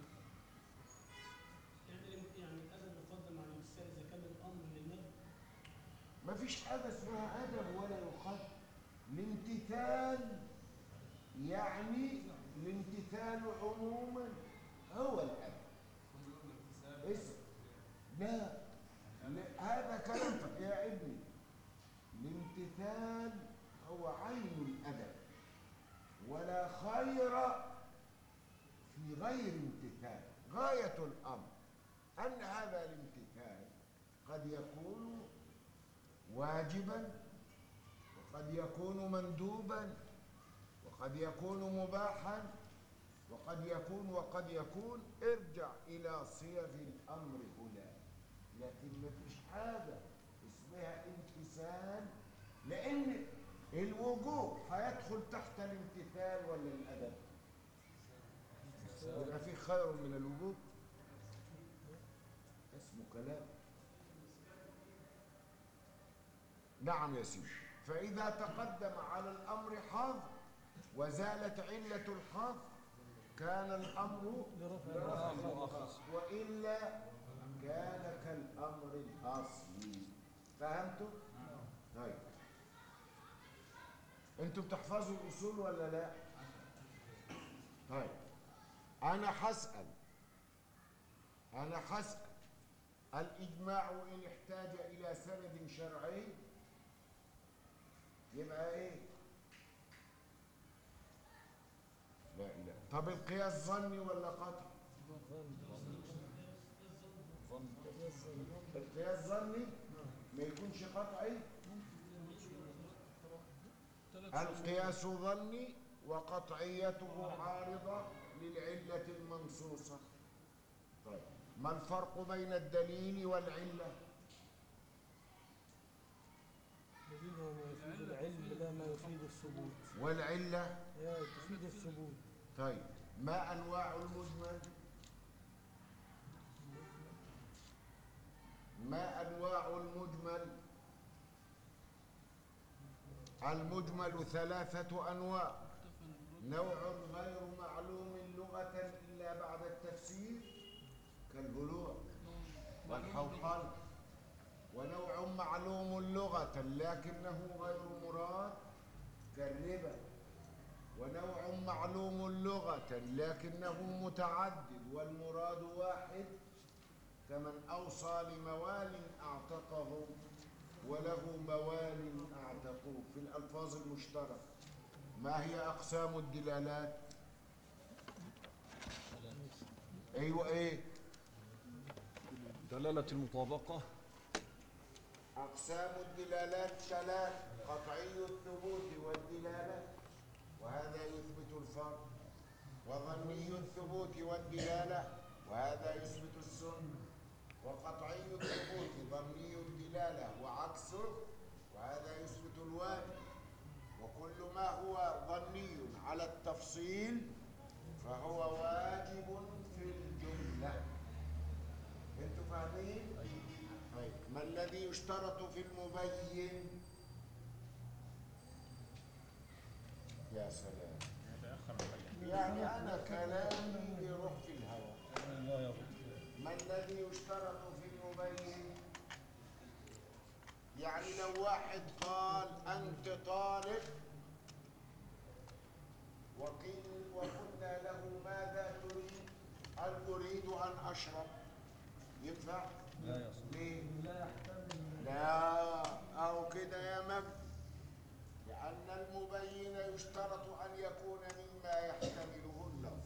يعني يعني الادب يقدم على الامتثال اذا كان الامر للنبي مفيش حاجة اسمها أدب ولا يقدم الامتثال يعني الامتثال عموما هو الأدب اسم لا لا، هذا كلام يا ابني الامتثال هو عين الأدب ولا خير في غير امتثال غاية الأمر أن هذا الامتثال قد يكون واجبا وقد يكون مندوبا وقد يكون مباحا وقد يكون وقد يكون ارجع الى صيغ الامر هنا لكن ما فيش حاجه اسمها امتثال لان الوجوب هيدخل تحت الامتثال ولا الادب يبقى في خير من الوجوب اسمه كلام نعم يا سيدي فإذا تقدم على الأمر حظ وزالت علة الحظ كان الأمر وإلا كان كالأمر الأصلي فهمتوا؟ طيب انتوا بتحفظوا الأصول ولا لا؟ طيب أنا هسأل أنا هسأل الإجماع إن احتاج إلى سند شرعي يبقى ايه لا لا طب القياس ظني ولا قطعي ظن القياس ظني ما يكونش قطعي القياس ظني وقطعيته عارضة للعلة المنصوصة طيب ما الفرق بين الدليل والعلة دليل هو ما يفيد العلم لا ما يفيد الثبوت والعلة هي تفيد الثبوت طيب ما أنواع المجمل ما أنواع المجمل المجمل ثلاثة أنواع نوع غير معلوم لغة إلا بعد التفسير كالبلوغ والحوقل ونوع معلوم لغة لكنه غير مراد كالربا ونوع معلوم لغة لكنه متعدد والمراد واحد كمن أوصى لموال أعتقه وله موال أعتقوه في الألفاظ المشتركة ما هي أقسام الدلالات أيوة إيه دلالة المطابقة أقسام الدلالات ثلاث قطعي الثبوت والدلالة وهذا يثبت الفرق وظني الثبوت والدلالة وهذا يثبت السنة وقطعي الثبوت ظني الدلالة وعكسه وهذا يثبت الواجب وكل ما هو ظني على التفصيل فهو واجب في الجملة انتوا فاهمين؟ طيب ما الذي يشترط في المبين يا سلام يعني انا كلامي بيروح في الهواء ما الذي يشترط في المبين يعني لو واحد قال انت طالب وقيل وقلنا له ماذا تريد قال اريد ان اشرب ينفع لا يصح ليه لا يحتمل لا أو كده يا مجد لأن المبين يشترط أن يكون مما يحتمله اللفظ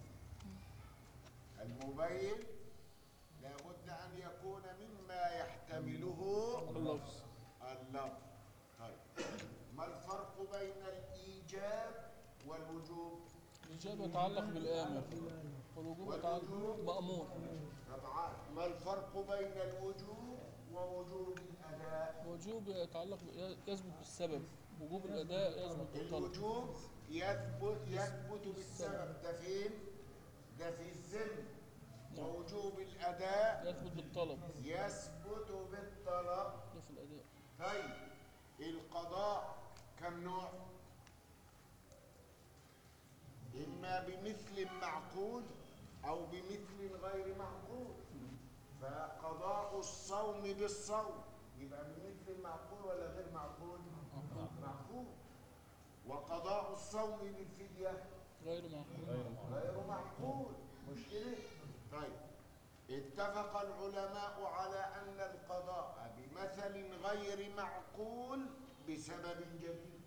المبين لابد أن يكون مما يحتمله اللفظ اللفظ طيب ما الفرق بين الإيجاب والوجوب الإجابة يتعلق بالآمر والوجوب يتعلق مأمور طبعا ما الفرق بين الوجوب ووجوب الأداء الوجوب يتعلق ب- يثبت بالسبب وجوب الأداء يثبت بالطلب الوجوب يثبت يثبت بالسبب ده فين؟ ده في الذم ووجوب الأداء يثبت بالطلب يثبت بالطلب ده في الأداء طيب القضاء كم نوع؟ إما بمثل معقول أو بمثل غير معقول فقضاء الصوم بالصوم يبقى بمثل معقول ولا غير معقول؟ معقول وقضاء الصوم بالفدية غير معقول غير معقول مش كده؟ طيب اتفق العلماء على أن القضاء بمثل غير معقول بسبب جديد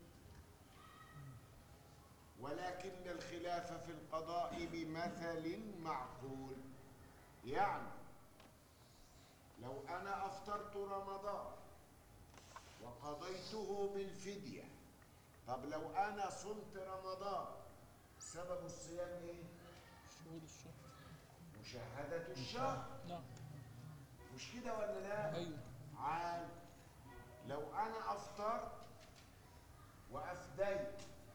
ولكن الخلاف في القضاء بمثل معقول يعني لو أنا أفطرت رمضان وقضيته بالفدية طب لو أنا صمت رمضان سبب الصيام إيه؟ شهود الشهر مشاهدة الشهر نعم مش كده ولا لا؟ أيوه عال لو أنا أفطرت وأفديت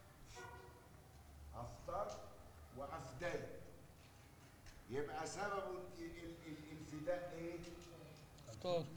أفطرت وأفديت يبقى سبب ال- ال- ال- الفداء إيه؟ افطار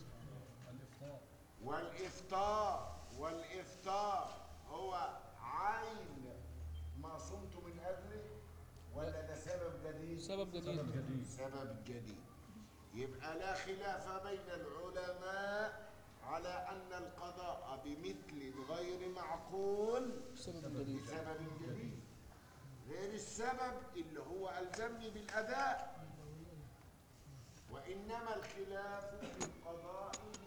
والإفطار والإفطار هو عين ما صمت من أجله ولا ده سبب جديد؟ سبب جديد سبب جديد يبقى لا خلاف بين العلماء على أن القضاء بمثل غير معقول سبب جديد بسبب جديد غير السبب اللي هو ألزمني بالأداء وإنما الخلاف في القضاء